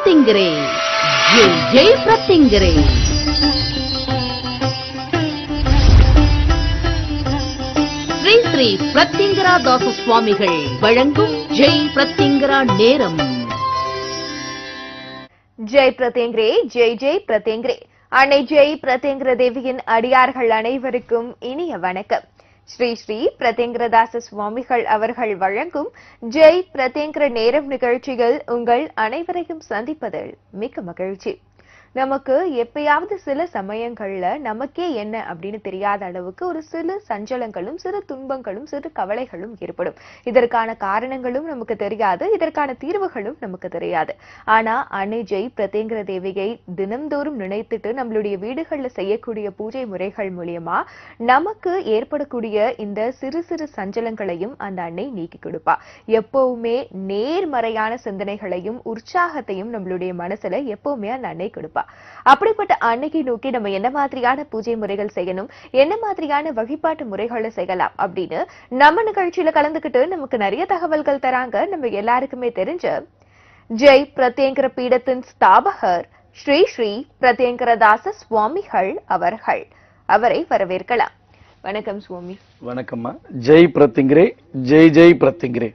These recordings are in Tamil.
பிரத்திங்கிரே ஜெய் ஜெய் பிரத்திங்கிரே ஸ்ரீ ஸ்ரீ பிரத்திங்கரா தாச சுவாமிகள் வழங்கும் ஜெய் பிரத்திங்கரா நேரம் ஜெய் பிரதேங்கிரே ஜெய் ஜெய் பிரதேங்கிரே அன்னை ஜெய் பிரதேங்கிர தேவியின் அடியார்கள் அனைவருக்கும் இனிய வணக்கம் ஸ்ரீ ஸ்ரீ பிரதேங்கிரதாச சுவாமிகள் அவர்கள் வழங்கும் ஜெய் பிரதேங்கிர நேரம் நிகழ்ச்சிகள் உங்கள் அனைவரையும் சந்திப்பதில் மிக்க மகிழ்ச்சி நமக்கு எப்பயாவது சில சமயங்கள்ல நமக்கே என்ன அப்படின்னு தெரியாத அளவுக்கு ஒரு சிறு சஞ்சலங்களும் சிறு துன்பங்களும் சிறு கவலைகளும் ஏற்படும் இதற்கான காரணங்களும் நமக்கு தெரியாது இதற்கான தீர்வுகளும் நமக்கு தெரியாது ஆனா அன்னை ஜெய் பிரதேங்கிர தேவியை தினம்தோறும் நினைத்துட்டு நம்மளுடைய வீடுகள்ல செய்யக்கூடிய பூஜை முறைகள் மூலியமா நமக்கு ஏற்படக்கூடிய இந்த சிறு சிறு சஞ்சலங்களையும் அந்த அன்னை நீக்கி கொடுப்பா எப்பவுமே நேர்மறையான சிந்தனைகளையும் உற்சாகத்தையும் நம்மளுடைய மனசுல எப்பவுமே அந்த அன்னை கொடுப்பா அப்படிப்பட்ட அன்னைக்கு நோக்கி நம்ம என்ன மாதிரியான பூஜை முறைகள் செய்யணும் என்ன மாதிரியான வழிபாட்டு முறைகளை செய்யலாம் அப்படின்னு நம்ம நிகழ்ச்சியில கலந்துக்கிட்டு நமக்கு நிறைய தகவல்கள் தராங்க நம்ம எல்லாருக்குமே தெரிஞ்ச ஜெய் பிரத்யங்கர பீடத்தின் ஸ்தாபகர் ஸ்ரீ ஸ்ரீ பிரத்யங்கரதாச சுவாமிகள் அவர்கள் அவரை வரவேற்கலாம் வணக்கம் சுவாமி வணக்கம்மா ஜெய் பிரத்திங்கிரே ஜெய் ஜெய் பிரத்திங்கிரே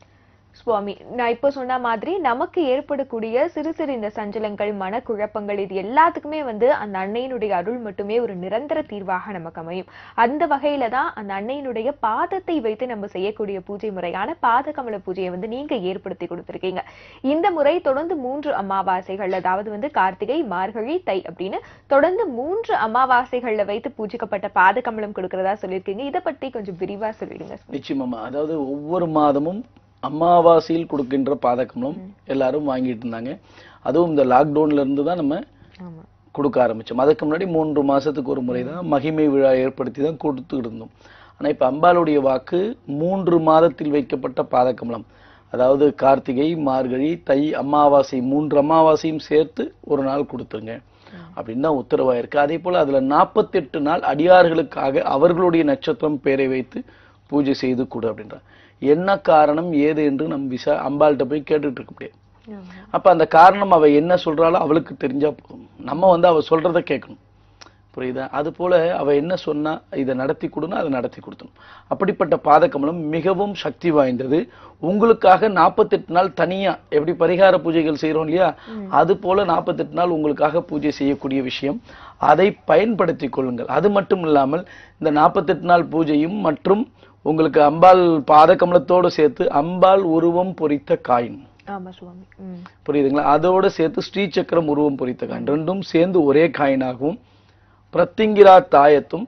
சுவாமி நான் இப்போ சொன்ன மாதிரி நமக்கு ஏற்படக்கூடிய சிறு சிறு இந்த சஞ்சலங்கள் மனக்குழப்பங்கள் இது எல்லாத்துக்குமே வந்து அந்த அன்னையினுடைய அருள் மட்டுமே ஒரு நிரந்தர தீர்வாக நமக்கு அமையும் அந்த வகையில தான் அந்த அன்னையினுடைய பாதத்தை வைத்து நம்ம செய்யக்கூடிய பூஜை முறையான பாதகமல பூஜையை வந்து நீங்க ஏற்படுத்தி கொடுத்திருக்கீங்க இந்த முறை தொடர்ந்து மூன்று அமாவாசைகள் அதாவது வந்து கார்த்திகை மார்கழி தை அப்படின்னு தொடர்ந்து மூன்று அமாவாசைகள்ல வைத்து பூஜிக்கப்பட்ட பாதகமலம் கொடுக்கறதா சொல்லியிருக்கீங்க இதை பத்தி கொஞ்சம் விரிவா சொல்லிடுங்க சுவாமி. நிச்சயமாம்மா அதாவது ஒவ்வொரு மாதமும் அமாவாசையில் கொடுக்கின்ற பாதகமலம் எல்லாரும் வாங்கிட்டு இருந்தாங்க அதுவும் இந்த லாக்டவுன்ல இருந்து தான் நம்ம ஆமா கொடுக்க ஆரம்பிச்சோம் அதுக்கு முன்னாடி மூன்று மாசத்துக்கு ஒரு முறை தான் மகிமை விழா ஏற்படுத்தி தான் கொடுத்துக்கிட்டு இருந்தோம் ஆனா இப்ப அம்பாளுடைய வாக்கு மூன்று மாதத்தில் வைக்கப்பட்ட பாதகமலம் அதாவது கார்த்திகை மார்கழி தை அமாவாசை மூன்று அமாவாசையும் சேர்த்து ஒரு நாள் கொடுத்துருங்க அப்படின்னு தான் உத்தரவாயிருக்கு அதே போல அதுல நாற்பத்தெட்டு நாள் அடியார்களுக்காக அவர்களுடைய நட்சத்திரம் பேரை வைத்து பூஜை செய்து கொடு அப்படின்றார் என்ன காரணம் ஏது என்று நம் விசா அம்பாள்கிட்ட போய் கேட்டுட்டு இருக்க முடியாது ஆமா அப்ப அந்த காரணம் அவ என்ன சொல்றாளோ அவளுக்கு தெரிஞ்சா போதும் நம்ம வந்து அவ சொல்றத கேட்கணும் புரியுதா அது போல அவ என்ன சொன்னா இதை நடத்தி கொடுனா அதை நடத்தி கொடுத்தணும் அப்படிப்பட்ட பாதகமலம் மிகவும் சக்தி வாய்ந்தது உங்களுக்காக நாற்பத்தெட்டு நாள் தனியா எப்படி பரிகார பூஜைகள் செய்றோம் இல்லையா அது போல நாற்பத்தெட்டு நாள் உங்களுக்காக பூஜை செய்யக்கூடிய விஷயம் அதை பயன்படுத்தி கொள்ளுங்கள் அது மட்டும் இல்லாமல் இந்த நாற்பத்தெட்டு நாள் பூஜையும் மற்றும் உங்களுக்கு அம்பாள் பாதகமலத்தோடு சேர்த்து அம்பாள் உருவம் பொறித்த காயின் ஆமா சுவாமி ம் புரியுதுங்களா அதோட சேர்த்து ஸ்ரீ சக்கரம் உருவம் பொறித்த காயின் ரெண்டும் சேர்ந்து ஒரே காயினாகவும் பிரத்திங்கிரா தாயத்தும்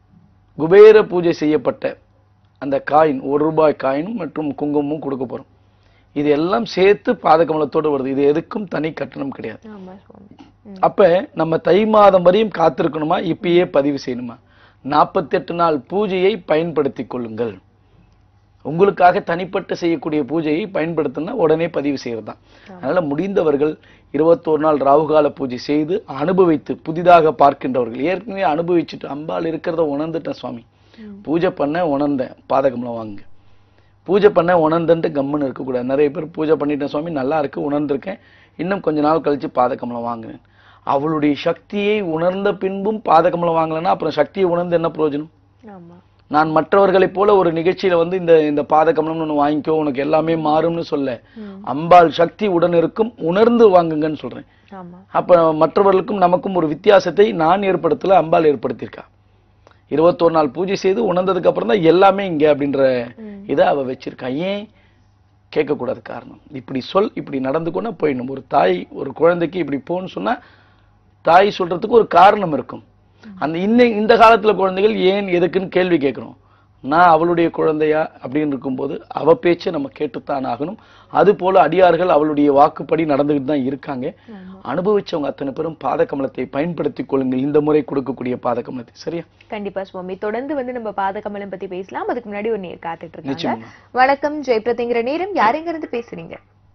குபேர பூஜை செய்யப்பட்ட அந்த காயின் ஒரு ரூபாய் காயினும் மற்றும் குங்குமமும் கொடுக்க போறோம் இது எல்லாம் சேர்த்து பாதகமலத்தோடு வருது இது எதுக்கும் தனி கட்டணம் கிடையாது ஆமா சுவாமி ம் அப்ப நம்ம தை மாதம் வரையும் காத்திருக்கணுமா இப்பயே பதிவு செய்யணுமா நாற்பத்தெட்டு நாள் பூஜையை பயன்படுத்தி கொள்ளுங்கள் உங்களுக்காக தனிப்பட்டு செய்யக்கூடிய பூஜையை பயன்படுத்தினா உடனே பதிவு செய்யறதுதான் அதனால முடிந்தவர்கள் இருபத்தோரு நாள் ராகுகால பூஜை செய்து அனுபவித்து புதிதாக பார்க்கின்றவர்கள் ஏற்கனவே அனுபவிச்சுட்டு அம்பாள் இருக்கிறத உணர்ந்துட்டேன் சுவாமி பூஜை பண்ண உணர்ந்தேன் பாதகம்லாம் வாங்குங்க பூஜை பண்ண உணர்ந்துட்டு கம்முன்னு இருக்கக்கூடாது நிறைய பேர் பூஜை பண்ணிட்டேன் சுவாமி நல்லா இருக்கு உணர்ந்திருக்கேன் இன்னும் கொஞ்ச நாள் கழிச்சு பாதகமலம் வாங்குறேன் அவளுடைய சக்தியை உணர்ந்த பின்பும் பாதகமலம் வாங்கலைன்னா அப்புறம் சக்தியை உணர்ந்து என்ன பிரயோஜனம் ஆமா நான் மற்றவர்களைப் போல ஒரு நிகழ்ச்சியில வந்து இந்த இந்த பாதகமலம் ஒன்று வாங்கிக்கோ உனக்கு எல்லாமே மாறும்னு சொல்ல ம் அம்பாள் சக்தி உடன் இருக்கும் உணர்ந்து வாங்குங்கன்னு சொல்றேன் ஆமா அப்ப மற்றவர்களுக்கும் நமக்கும் ஒரு வித்தியாசத்தை நான் ஏற்படுத்தல அம்பாள் ஏற்படுத்தியிருக்கா இருபத்தோரு நாள் பூஜை செய்து உணர்ந்ததுக்கு அப்புறம் தான் எல்லாமே இங்க அப்படின்ற ம் இதை அவ வச்சிருக்கா ஏன் கேட்கக்கூடாது காரணம் இப்படி சொல் இப்படி நடந்துக்கோன்னா போயிடணும் ஒரு தாய் ஒரு குழந்தைக்கு இப்படி போன்னு சொன்னா தாய் சொல்றதுக்கு ஒரு காரணம் இருக்கும் அந்த இன்ன இந்த காலத்துல குழந்தைகள் ஏன் எதுக்குன்னு கேள்வி கேட்கணும் நான் அவளுடைய குழந்தையா அப்படின்னு இருக்கும்போது அவ பேச்சை நம்ம கேட்டுத்தான் ஆகணும் அது போல அடியார்கள் அவளுடைய வாக்குப்படி நடந்துகிட்டு தான் இருக்காங்க ஆமா அனுபவிச்சவங்க அத்தனை பேரும் பாதகமலத்தை பயன்படுத்திக் கொள்ளுங்கள் இந்த முறை கொடுக்கக்கூடிய பாதகமலத்தை சரியா கண்டிப்பா சுவாமி தொடர்ந்து வந்து நம்ம பாதகமலம் பத்தி பேசலாம் அதுக்கு முன்னாடி ஒரு நேர் காத்துட்டு இருக்காங்க நிச்சயமா வணக்கம் ஜெயபிரதிங்கிற நேரம் யாருங்க இருந்து பேசுறீங்க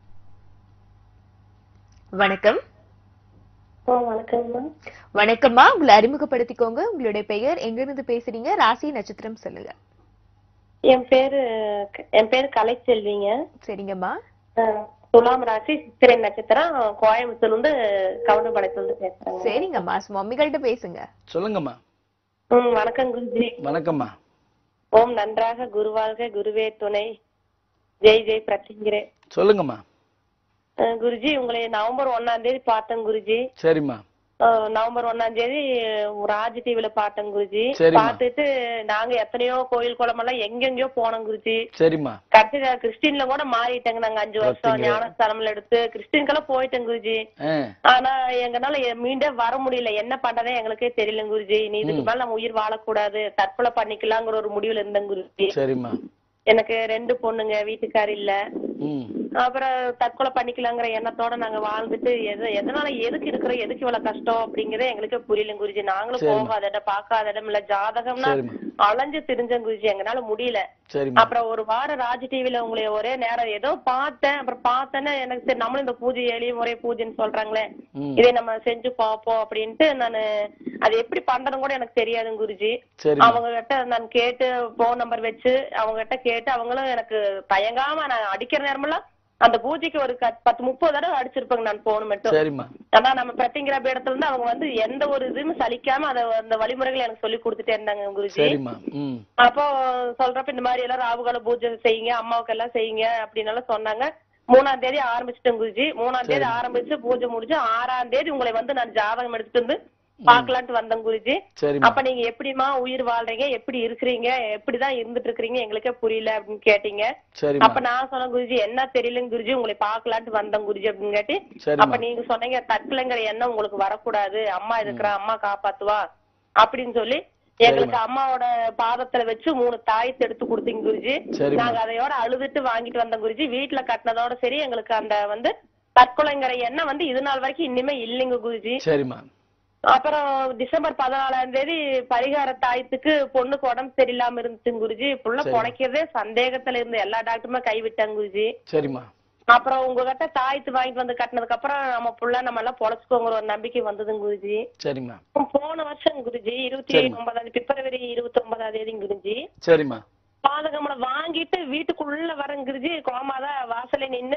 வணக்கம் ஆ வணக்கங்கம்மா வணக்கம்மா உங்களை அறிமுகப்படுத்திக்கோங்க உங்களுடைய பெயர் எங்க இருந்து பேசுறீங்க ராசி நட்சத்திரம் சொல்லுங்க என் பேரு என் பேரு கலைச்செல்விங்க சரிங்கம்மா ஆ, துலாம் ராசி சித்திரை நட்சத்திரம் கோயம்புத்தூர்ல இருந்து கவுண்டபாளையத்துல இருந்து பேசுறேங்க சரிங்கம்மா சுவாமிகள்கிட்ட பேசுங்க சொல்லுங்கம்மா ம் வணக்கம் குருஜி வணக்கம்மா ஓம் நன்றாக குருவாழ்க குருவே துணை ஜெய் ஜெய் பிரத்திங்கிறே சொல்லுங்கம்மா அஹ் குருஜி உங்களை நவம்பர் ஒண்ணாம் தேதி பார்த்தேன் குருஜி சரிம்மா அஹ் நவம்பர் ஒண்ணாம் தேதி ராஜ் டிவில பார்த்தேன் குருஜி சரிம்மா. பார்த்துட்டு நாங்க எத்தனையோ கோயில் குளமெல்லாம் எங்கெங்கயோ போனோம் குருஜி சரிம்மா கடைசியில கிறிஸ்டின்ல கூட மாறிட்டேங்க நாங்க அஞ்சு வருஷம் பார்த்தீங்களா? ஞானஸ்தானம்ல எடுத்து கிறிஸ்டின்கெல்லாம் போயிட்டேன் குருஜி ஆ ஆனா எங்கனால எ- மீண்டும் வர முடியல என்ன பண்றதே எங்களுக்கே தெரியல குருஜி நீ இதுக்கு மேல நம்ம உயிர் வாழக்கூடாது தற்கொலை பண்ணிக்கலாங்கிற ஒரு முடிவுல இருந்தேன் குருஜி சரிம்மா எனக்கு ரெண்டு பொண்ணுங்க வீட்டுக்கார் இல்ல ம் அப்புறம் தற்கொலை பண்ணிக்கலாங்கிற எண்ணத்தோட நாங்க வாழ்ந்துட்டு எது எதனால எதுக்கு இருக்கிறோம் எதுக்கு இவ்வளவு கஷ்டம் அப்படிங்கறதே எங்களுக்கே புரியல குருஜி நாங்களும் சரிம்மா. போகாத இடம் பார்க்காத இடம் இல்ல ஜாதகம்னா சரிம்மா அலைஞ்சு திரிஞ்சேன் குருஜி எங்கனால முடியல சரிம்மா அப்புறம் ஒரு வாரம் ராஜ் டிவில உங்களை ஒரே நேரம் ஏதோ பார்த்தேன் அப்புறம் பார்த்தேன்னு எனக்கு சரி நம்மளும் இந்த பூஜை எளிய முறை பூஜைன்னு சொல்றாங்களே ம் இதை நம்ம செஞ்சு பார்ப்போம் அப்படின்ட்டு நானு அது எப்படி பண்றதுன்னு கூட எனக்கு தெரியாதுங்க குருஜி சரிம்மா அவங்க கிட்ட நான் கேட்டு போன் நம்பர் வச்சு அவங்க கிட்ட கேட்டு அவங்களும் எனக்கு தயங்காம நான் அடிக்கிற நேரமெல்லாம் அந்த பூஜைக்கு ஒரு க- பத்து முப்பது தடவை அடிச்சிருப்பேங்க நான் போன் மட்டும் சரிம்மா ஆனா நம்ம பிரத்திங்கிற இடத்துல இருந்து அவங்க வந்து எந்த ஒரு இதுவும் சலிக்காம அத அந்த வழிமுறைகளை எனக்கு சொல்லி கொடுத்துட்டே இருந்தாங்க குருஜி சரிம்மா ம் அப்போ சொல்றப்ப இந்த மாதிரி எல்லாம் ராவுகால பூஜை செய்யுங்க அம்மாவுக்கு எல்லாம் செய்யுங்க அப்படின்னு எல்லாம் சொன்னாங்க மூணாம் தேதி ஆரம்பிச்சிட்டேன் குருஜி மூணாம் தேதி ஆரம்பிச்சு பூஜை முடிச்சு ஆறாம் தேதி உங்களை வந்து நான் ஜாதகம் எடுத்துட்டு வந்து பாக்கலான்ட்டு வந்தேன் குருஜி சரிம்மா அப்ப நீங்க எப்படிமா உயிர் வாழ்றீங்க எப்படி இருக்கிறீங்க எப்படிதான் இருந்துட்டு இருக்கிறீங்க எங்களுக்கே புரியல அப்படின்னு கேட்டீங்க சரிம்மா அப்ப நான் சொன்னேன் குருஜி என்ன தெரியலங்க குருஜி உங்களை பாக்கலான்ட்டு வந்தேன் குருஜி அப்படின்னு கேட்டு அப்ப சரிம்மா நீங்க சொன்னீங்க தற்கொலைங்கிற எண்ணம் உங்களுக்கு வரக்கூடாது அம்மா இருக்கிறா அம்மா காப்பாத்துவா அப்படின்னு சொல்லி எங்களுக்கு அம்மாவோட பாதத்துல வச்சு மூணு தாயத்து எடுத்து கொடுத்தீங்க குருஜி சரிம்மா நாங்க அதையோட அழுதுட்டு வாங்கிட்டு வந்தோம் குருஜி வீட்டுல கட்டினதோட சரி எங்களுக்கு அந்த வந்து தற்கொலைங்கிற எண்ணம் வந்து இது நாள் வரைக்கும் இன்னுமே இல்லைங்க குருஜி சரிம்மா அப்புறம் டிசம்பர் பதினாலாம் தேதி பரிகார தாயத்துக்கு பொண்ணுக்கு உடம்பு சரியில்லாம இருந்துச்சுங்க குருஜி புள்ள சரி. பொழைக்கிறதே சந்தேகத்துல இருந்து எல்லா டாக்டருமே கைவிட்டாங்க குருஜி சரிம்மா அப்புறம் உங்ககிட்ட தாயத்து வாங்கிட்டு வந்து கட்டினதுக்கு அப்புறம் நம்ம புள்ள நம்ம எல்லாம் பொழைச்சுக்கோங்கிற ஒரு நம்பிக்கை வந்ததுங்க குருஜி சரிம்மா போன வருஷம் குருஜி இருபத்தி சரிம்மா. ஒன்பதாம் பிப்ரவரி இருபத்தி ஒன்பதாம் தேதி குருஜி சரிம்மா பாதகமலை வாங்கிட்டு வீட்டுக்குள்ள வரேன் குருஜி கோமாதான் வாசல்ல நின்னு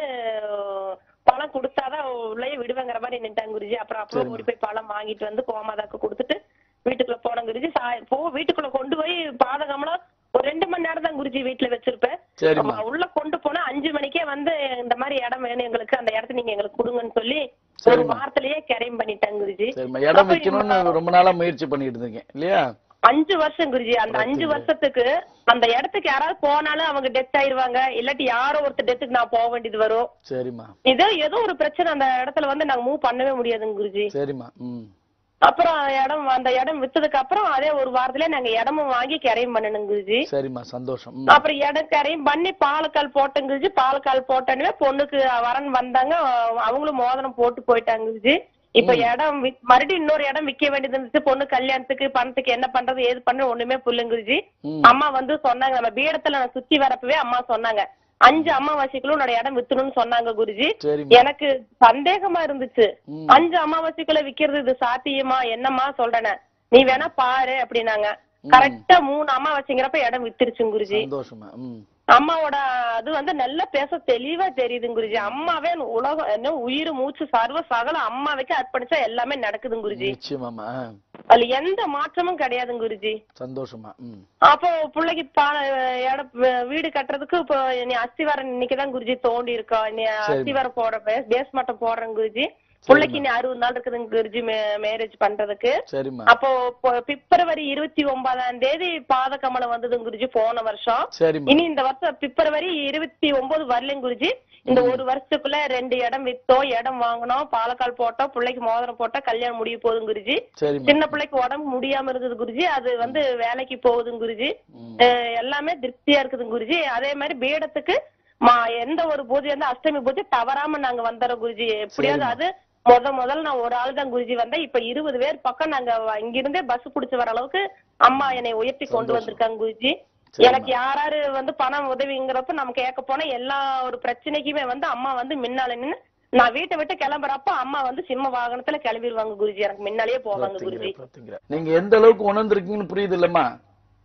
பழம் கொடுத்தாதான் உள்ளே விடுவேங்கிற மாதிரி நின்ட்டாங்க குருஜி அப்புறம் அப்போ சரிம்மா. ஓடி போய் பழம் வாங்கிட்டு வந்து கோமாதாக்கு கொடுத்துட்டு வீட்டுக்குள்ள போனேன் குருஜி சாய் போ வீட்டுக்குள்ள கொண்டு போய் பாதகமலம் ஒரு ரெண்டு மணி நேரம் தான் குருஜி வீட்டுல வச்சிருப்பேன் சரிம்மா ஆமா, உள்ள கொண்டு போனா அஞ்சு மணிக்கே வந்து இந்த மாதிரி இடம் வேணும் எங்களுக்கு அந்த இடத்த நீங்க எங்களுக்கு கொடுங்கன்னு சொல்லி ஒரு சரிம்மா. வாரத்திலேயே கரையும் பண்ணிட்டாங்க குருஜி சரிம்மா இடம் அப்ப வைக்கணும்னு ரொம்ப நாளா முயற்சி பண்ணிட்டு இருந்தீங்க இல்லையா அஞ்சு வருஷம் குருஜி அந்த அஞ்சு பாத்தீங்களா? வருஷத்துக்கு அந்த இடத்துக்கு யாராவது போனாலும் அவங்க டெத் ஆயிருவாங்க இல்லாட்டி யாரோ ஒருத்தர் டெத்துக்கு நான் போக வேண்டியது வரும் சரிம்மா ஏதோ ஏதோ ஒரு பிரச்சனை அந்த இடத்துல வந்து நாங்க மூவ் பண்ணவே முடியாதுங்க குருஜி சரிம்மா ம் அப்புறம் இடம் அந்த இடம் வித்ததுக்கு அப்புறம் அதே ஒரு வாரத்துல நாங்க இடமும் வாங்கி கரையும் பண்ணணுங்க குருஜி சரிம்மா சந்தோஷம் ம். அப்புறம் இடம் கரையும் பண்ணி பாலக்கால் போட்டேங்க குருஜி பாலக்கால் போட்டோன்னே பொண்ணுக்கு வரன் வந்தாங்க அவங்களும் மோதிரம் போட்டு போயிட்டாங்க குருஜி இப்ப இடம் வித்- மறுபடியும் இன்னொரு இடம் விக்க வேண்டியது இருந்துச்சு பொண்ணு கல்யாணத்துக்கு பணத்துக்கு என்ன பண்றது ஏது பண்றது ஒண்ணுமே புல்லுங்க குருஜி ம். அம்மா வந்து சொன்னாங்க நம்ம பீடத்துல நான் சுத்தி வரப்பவே அம்மா சொன்னாங்க அஞ்சு அமாவாசைக்குள்ள உன்னோட இடம் வித்துணும்னு சொன்னாங்க குருஜி சரிம்மா எனக்கு சந்தேகமா இருந்துச்சு ம். அஞ்சு அமாவாசைக்குள்ள விக்கிறது இது சாத்தியமா என்னம்மா சொல்றேன நீ வேணா பாரு அப்படின்னாங்க கரெக்டா மூணு அமாவாசைங்கிறப்ப இடம் வித்துருச்சுங்க குருஜி சந்தோஷமா ம் அம்மாவோட அது வந்து நல்லா பேச தெளிவா தெரியுதுங்க குருஜி அம்மாவே உலகம் என்ன உயிர் மூச்சு சர்வ சகல அம்மாவுக்கு அர்ப்பணிச்சா எல்லாமே நடக்குதுங்க குருஜி நிச்சயமாமா ஆ. அதுல எந்த மாற்றமும் கிடையாதுங்க குருஜி சந்தோஷமா ம் அப்போ பிள்ளைக்கு பா இடம் வீடு கட்டுறதுக்கு இப்போ நீ அஸ்திவாரம் இன்னைக்குதான் குருஜி தோண்டி இருக்கோம் நீ அஸ்திவாரம் போடுற பேஸ் பேஸ் மட்டும் போடுறேன் குருஜி பிள்ளைக்கு நீ அறுபது நாள் இருக்குதுங்க குருஜி மேரேஜ் பண்றதுக்கு சரிம்மா அப்போ பொ- பிப்ரவரி இருபத்தி ஒன்பதாம் தேதி பாத கமலம் வந்ததுங்க குருஜி போன வருஷம் சரிம்மா இனி இந்த வருஷம் பிப்ரவரி இருபத்தி ஒன்பது வரலைங்க குருஜி இந்த ஒரு வருஷத்துக்குள்ள ரெண்டு இடம் வித்தோம் இடம் வாங்கினோம் பாலக்கால் போட்டோம் பிள்ளைக்கு மோதிரம் போட்டோம் கல்யாணம் முடிய போகுதுங்க குருஜி சரிம்மா சின்ன பிள்ளைக்கு உடம்பு முடியாம இருந்தது குருஜி அது வந்து வேலைக்கு போகுதுங்க குருஜி ம். அஹ் எல்லாமே திருப்தியா இருக்குதுங்க குருஜி அதே மாதிரி பீடத்துக்கு மா எந்த ஒரு பூஜை வந்து அஷ்டமி பூஜை தவறாம நாங்க வந்துடுறோம் குருஜி எப்படியாவது சரிம்மா. அது முத முதல்ல நான் ஒரு ஆள் தான் குருஜி வந்தேன் இப்ப இருபது பேர் பக்கம் நாங்க வ- இங்கிருந்தே பஸ் புடிச்சு வர அளவுக்கு அம்மா என்னை உயர்த்தி கொண்டு சந்தோஷம். வந்திருக்காங்க குருஜி சரிம்மா. எனக்கு யாராரு வந்து பணம் உதவிங்கிறப்ப நம்ம கேட்க போனா எல்லா ஒரு பிரச்சனைக்குமே வந்து அம்மா வந்து முன்னால நின்னு நான் வீட்டை விட்டு கிளம்புறப்ப அம்மா வந்து சிம்ம வாகனத்துல கிளம்பிடுவாங்க குருஜி எனக்கு முன்னாலேயே போவாங்க குருஜி பாத்தீங்களா, பாத்தீங்களா. நீங்க எந்த அளவுக்கு உணர்ந்திருக்கீங்கன்னு புரியுது இல்லம்மா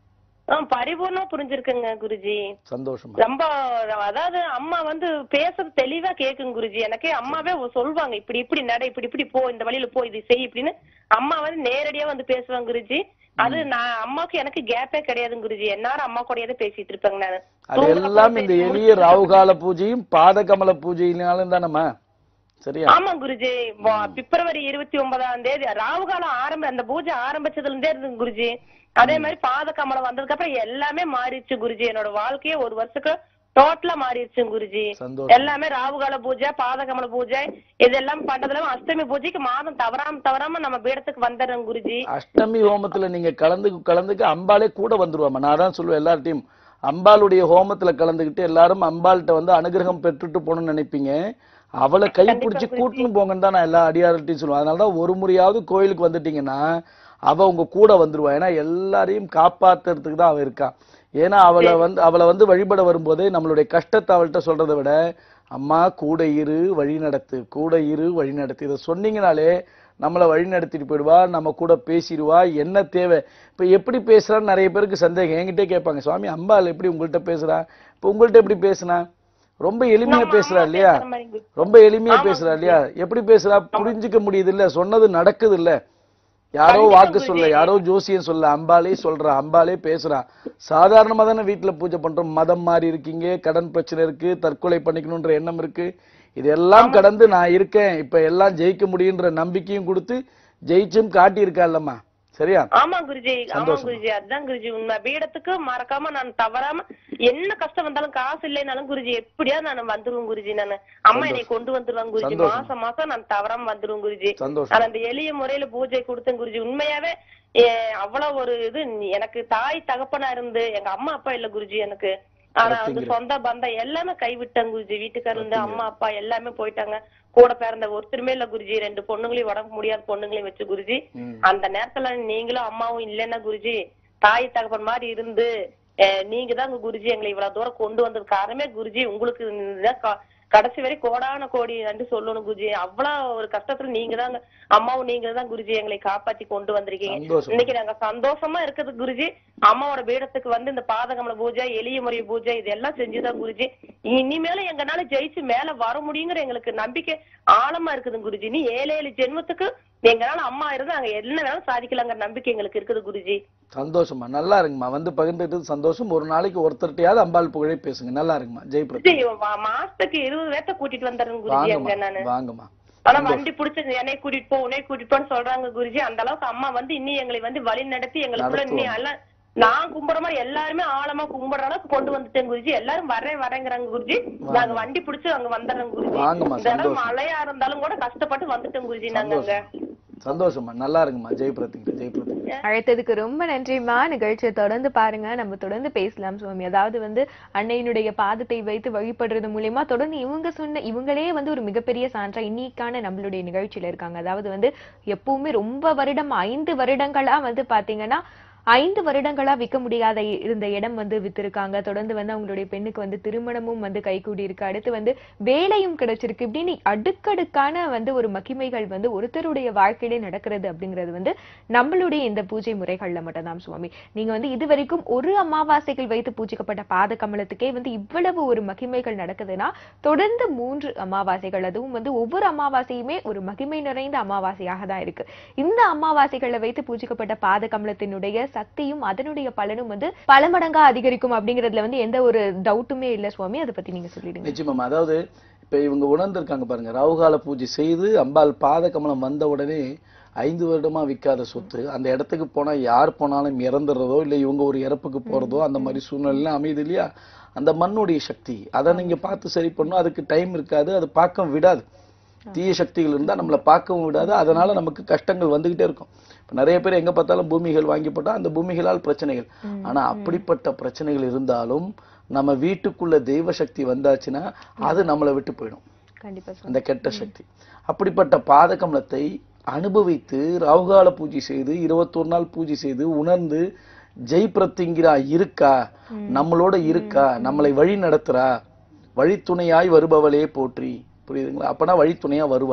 ஆ, பரிபூர்ணமா புரிஞ்சிருக்குங்க குருஜி சந்தோஷமா ரொம்ப அதாவது அம்மா வந்து பேசுறது தெளிவா கேக்குங்க குருஜி எனக்கே அம்மாவே சொல்லுவாங்க இப்படி இப்படி நட இப்படி இப்படி போ இந்த வழியில போ இது செய் இப்படின்னு அம்மா வந்து நேரடியா வந்து பேசுவாங்க குருஜி அது நான் அம்மாக்கு எனக்கு கேப்பே கிடையாதுங்க குருஜி என்னாரும் அம்மா கூடயே பேசிட்டு இருப்பேங்க நானு அது தூங்குறப்ப எல்லாம் இந்த பேசி எளிய முடிச்சுட்டு ராவுகால பூஜையும் பாதகமல பூஜையினாலும் தானம்மா சரியா ஆமா குருஜி வ- பிப்ரவரி இருபத்தி ஒன்பதாம் தேதி ராவுகாலம் ஆரம்ப அந்த பூஜை ஆரம்பிச்சதுல இருந்தே இருந்துங்க குருஜி அதே மாதிரி பாத கமலம் வந்ததுக்கு அப்புறம் எல்லாமே மாறிடுச்சு குருஜி என்னோட வாழ்க்கையே ஒரு வருஷத்துக்கு டோட்டலா மாறிடுச்சு குருஜி சந்தோஷம் எல்லாமே ராவுகால பூஜை பாதகமல பூஜை இதெல்லாம் பண்றதுல அஷ்டமி பூஜைக்கு மாதம் தவறாம தவறாம நம்ம பீடத்துக்கு வந்துடுறோம் குருஜி அஷ்டமி ஹோமத்துல நீங்க கலந்து கலந்துக்க அம்பாளே கூட வந்துருவாமா நான் தான் சொல்லுவேன் எல்லார்ட்டையும் அம்பாளுடைய ஹோமத்துல கலந்துக்கிட்டு எல்லாரும் அம்பாள்கிட்ட வந்து அனுகிரகம் பெற்றுட்டு போகணும்னு நினைப்பீங்க அவளை கை பிடிச்சி கூட்டின்னு போங்கன்னு தான் நான் எல்லா அடியார்கிட்டையும் சொல்லுவேன் அதனால தான் ஒரு முறையாவது கோயிலுக்கு வந்துட்டீங்கன்னா அவ உங்க கூட வந்துருவா ஏன்னா எல்லாரையும் காப்பாத்துறதுக்கு தான் அவ இருக்கா ஏன்னா அவளை வந்து அவளை வந்து வழிபட வரும்போதே நம்மளுடைய கஷ்டத்தை அவள்கிட்ட சொல்றதை விட அம்மா கூட இரு வழி நடத்து கூட இரு வழி நடத்து இதை சொன்னீங்கனாலே நம்மளை வழி நடத்திட்டு போயிடுவா நம்ம கூட பேசிடுவா என்ன தேவை இப்ப எப்படி பேசுறான்னு நிறைய பேருக்கு சந்தேகம் என்கிட்டே கேட்பாங்க சுவாமி அம்பாள் எப்படி உங்கள்கிட்ட பேசுறா இப்ப உங்கள்கிட்ட எப்படி பேசுனா ரொம்ப எளிமையா நம்ம பேசுறா அம்மா இல்லையா பேசுற மாதிரி குருஜி. ரொம்ப எளிமையா பேசுறா இல்லையா எப்படி பேசுறா புரிஞ்சுக்க முடியுது இல்ல சொன்னது நடக்குது இல்ல யாரோ கண்டிப்பா வாக்கு குருஜி. சொல்ல யாரோ ஜோசியம் சொல்ல அம்பாலே சொல்றா அம்பாலே பேசுறா சாதாரணமா தானே வீட்டுல பூஜை பண்றோம் மதம் மாறி இருக்கீங்க கடன் பிரச்சனை இருக்கு தற்கொலை பண்ணிக்கணும்ன்ற எண்ணம் இருக்கு இதெல்லாம் கடந்து நான் இருக்கேன் இப்ப எல்லாம் ஜெயிக்க முடியுன்ற நம்பிக்கையும் கொடுத்து ஜெயிச்சும் காட்டி இருக்கா இல்லம்மா சரியா ஆமா குருஜி ஆமா சந்தோஷம். குருஜி அதான் குருஜி உண்மை பீடத்துக்கு மறக்காம நான் தவறாம என்ன கஷ்டம் வந்தாலும் காசு இல்லைனாலும் குருஜி எப்படியா நான் வந்துருவேன் குருஜி நானு அம்மா என்னை கொண்டு வந்துருவாங்க குருஜி சந்தோஷம். மாசம் மாசம் நான் தவறாம வந்துருவேன் குருஜி சந்தோஷம் நான் அந்த எளிய முறையில பூஜை கொடுத்தேன் குருஜி உண்மையாவே ஏ, அவ்வளவு ஒரு இது எனக்கு தாய் தகப்பனா இருந்து எங்க அம்மா அப்பா இல்ல குருஜி எனக்கு ஆனா வந்து பார்த்தீங்களா? சொந்த பந்தம் எல்லாமே கைவிட்டாங்க குருஜி வீட்டுக்காரர் இருந்து அம்மா அப்பா எல்லாமே போயிட்டாங்க கூட பிறந்த ஒருத்தருமே இல்ல குருஜி ரெண்டு பொண்ணுங்களையும் உடம்பு முடியாத பொண்ணுங்களையும் வச்சு குருஜி ம். அந்த நேரத்துல நீங்களும் அம்மாவும் இல்லைன்னா குருஜி தாய் தகப்பன் மாதிரி இருந்து அஹ், நீங்க தான் குருஜி எங்களை இவ்வளவு தூரம் கொண்டு வந்தது காரணமே குருஜி உங்களுக்கு இதுதான் க- கடைசி வரை கோடான கோடி நன்றி சொல்லணும் குருஜி அவ்வளவு ஒரு கஷ்டத்துல நீங்க தான் அம்மாவும் நீங்க தான் குருஜி எங்களை காப்பாத்தி கொண்டு வந்திருக்கீங்க சந்தோஷம் இன்னைக்கு நாங்க சந்தோஷமா இருக்குது குருஜி அம்மாவோட பீடத்துக்கு வந்து இந்த பாதகமல பூஜை எளிய முறை பூஜை இதெல்லாம் செஞ்சுதான் குருஜி இனிமேலும் எங்கனால ஜெயிச்சு மேல வர முடியுங்கிற எங்களுக்கு நம்பிக்கை ஆழமா இருக்குது குருஜி நீ ஏழு ஏழு ஜென்மத்துக்கு எங்கனால அம்மா இருந்தா நாங்க என்ன வேணாலும் சாதிக்கலாங்கிற நம்பிக்கை எங்களுக்கு இருக்குது குருஜி சந்தோஷமா நல்லா இருங்கம்மா வந்து பகிர்ந்துட்டு சந்தோஷம் ஒரு நாளைக்கு ஒருத்தர்ட்டையாவது அம்பாள் புகழே பேசுங்க நல்லா இருக்குமா ஜெயபிரதா குருஜி, மா- மாசத்துக்கு இருபது பேர்த்த கூட்டிட்டு வந்துடுறேன் குருஜி அங்க வாங்கம்மா நானு வாங்கம்மா ஆனா வண்டி புடிச்சு என்னை கூட்டிட்டு போ உன்னை கூட்டிட்டு போன்னு சொல்றாங்க குருஜி அந்த அளவுக்கு அம்மா வந்து இன்னும் எங்களை வந்து வழி நடத்தி எங்களுக்குள்ள இன்னும் நடத்துவாங்க. எல்லாம் நான் கும்பிடுற மாதிரி எல்லாருமே ஆழமா கும்பிடுற அளவுக்கு கொண்டு வந்துட்டேன் குருஜி எல்லாரும் வரேன் வரேங்கிறாங்க குருஜி நாங்க வண்டி புடிச்சு அங்க வந்துடுறோம் குருஜி வாங்கம்மா, இந்த இடம் சந்தோஷம். மழையா இருந்தாலும் கூட கஷ்டப்பட்டு வந்துட்டோம் குருஜி நாங்க அங்க சந்தோஷம் சந்தோஷமா நல்லா இருக்குமா ஜெயபிரதிங்க ஜெயபிரதிங்க அழைத்ததுக்கு ரொம்ப நன்றிம்மா நிகழ்ச்சியை தொடர்ந்து பாருங்க நம்ம தொடர்ந்து பேசலாம் சுவாமி அதாவது வந்து அன்னையினுடைய பாதத்தை வைத்து வழிபடுறது மூலியமா தொடர்ந்து இவங்க சொன்ன இவங்களே வந்து ஒரு மிகப்பெரிய சான்றா இன்னைக்கான நம்மளுடைய நிகழ்ச்சியில இருக்காங்க அதாவது வந்து எப்பவுமே ரொம்ப வருடம் ஐந்து வருடங்களா வந்து பாத்தீங்கன்னா ஐந்து வருடங்களா விற்க முடியாத இ- இருந்த இடம் வந்து வித்திருக்காங்க தொடர்ந்து வந்து அவங்களுடைய பெண்ணுக்கு வந்து திருமணமும் வந்து கைகூடி இருக்கு அடுத்து வந்து வேலையும் கிடைச்சிருக்கு இப்படின்னு அடுக்கடுக்கான வந்து ஒரு மகிமைகள் வந்து ஒருத்தருடைய வாழ்க்கையிலே நடக்கிறது அப்படிங்கிறது வந்து நம்மளுடைய இந்த பூஜை முறைகள்ல மட்டும்தான் சுவாமி நீங்க வந்து இது வரைக்கும் ஒரு அமாவாசைகள் வைத்து பூஜிக்கப்பட்ட பாத கமலத்துக்கே வந்து இவ்வளவு ஒரு மகிமைகள் நடக்குதுன்னா தொடர்ந்து மூன்று அமாவாசைகள் அதுவும் வந்து ஒவ்வொரு அமாவாசையுமே ஒரு மகிமை நிறைந்த அமாவாசையாக தான் இருக்கு இந்த அமாவாசைகளை வைத்து பூஜிக்கப்பட்ட பாத கமலத்தினுடைய சக்தியும் அதனுடைய பலனும் வந்து பல மடங்கா அதிகரிக்கும் அப்படிங்கிறதுல வந்து எந்த ஒரு டவுட்டுமே இல்ல சுவாமி அதை பத்தி நீங்க சொல்லிடுங்க நிச்சயமா அதாவது இப்ப இவங்க உணர்ந்திருக்காங்க பாருங்க ராகுகால பூஜை செய்து அம்பாள் பாத கமலம் வந்த உடனே ஐந்து வருடமா விற்காத சொத்து அந்த இடத்துக்கு போனா யார் போனாலும் இறந்துடுறதோ இல்ல இவங்க ஒரு இறப்புக்கு போறதோ அந்த மாதிரி சூழ்நிலை அமையுது இல்லையா அந்த மண்ணுடைய சக்தி அதை நீங்க பார்த்து சரி பண்ணும் அதுக்கு டைம் இருக்காது அது பார்க்க விடாது தீய சக்திகள் இருந்தா நம்மளை பார்க்கவும் விடாது அதனால நமக்கு கஷ்டங்கள் வந்துகிட்டே இருக்கும் இப்ப நிறைய பேர் எங்க பார்த்தாலும் பூமிகள் வாங்கி போட்டா அந்த பூமிகளால் பிரச்சனைகள் ஆனா அப்படிப்பட்ட பிரச்சனைகள் இருந்தாலும் நம்ம வீட்டுக்குள்ள தெய்வ சக்தி வந்தாச்சுன்னா அது நம்மளை விட்டு போயிடும் கண்டிப்பா சுவாமி அந்த கெட்ட சக்தி அப்படிப்பட்ட பாதகமலத்தை அனுபவித்து ராகுகால பூஜை செய்து இருபத்தொரு நாள் பூஜை செய்து உணர்ந்து ஜெய் பிரத்திங்கிரா இருக்கா நம்மளோட இருக்கா நம்மளை வழி நடத்துறா வழித்துணையாய் வருபவளே போற்றி புரியுதுங்களா அப்பனா வழித்துணையா வருவா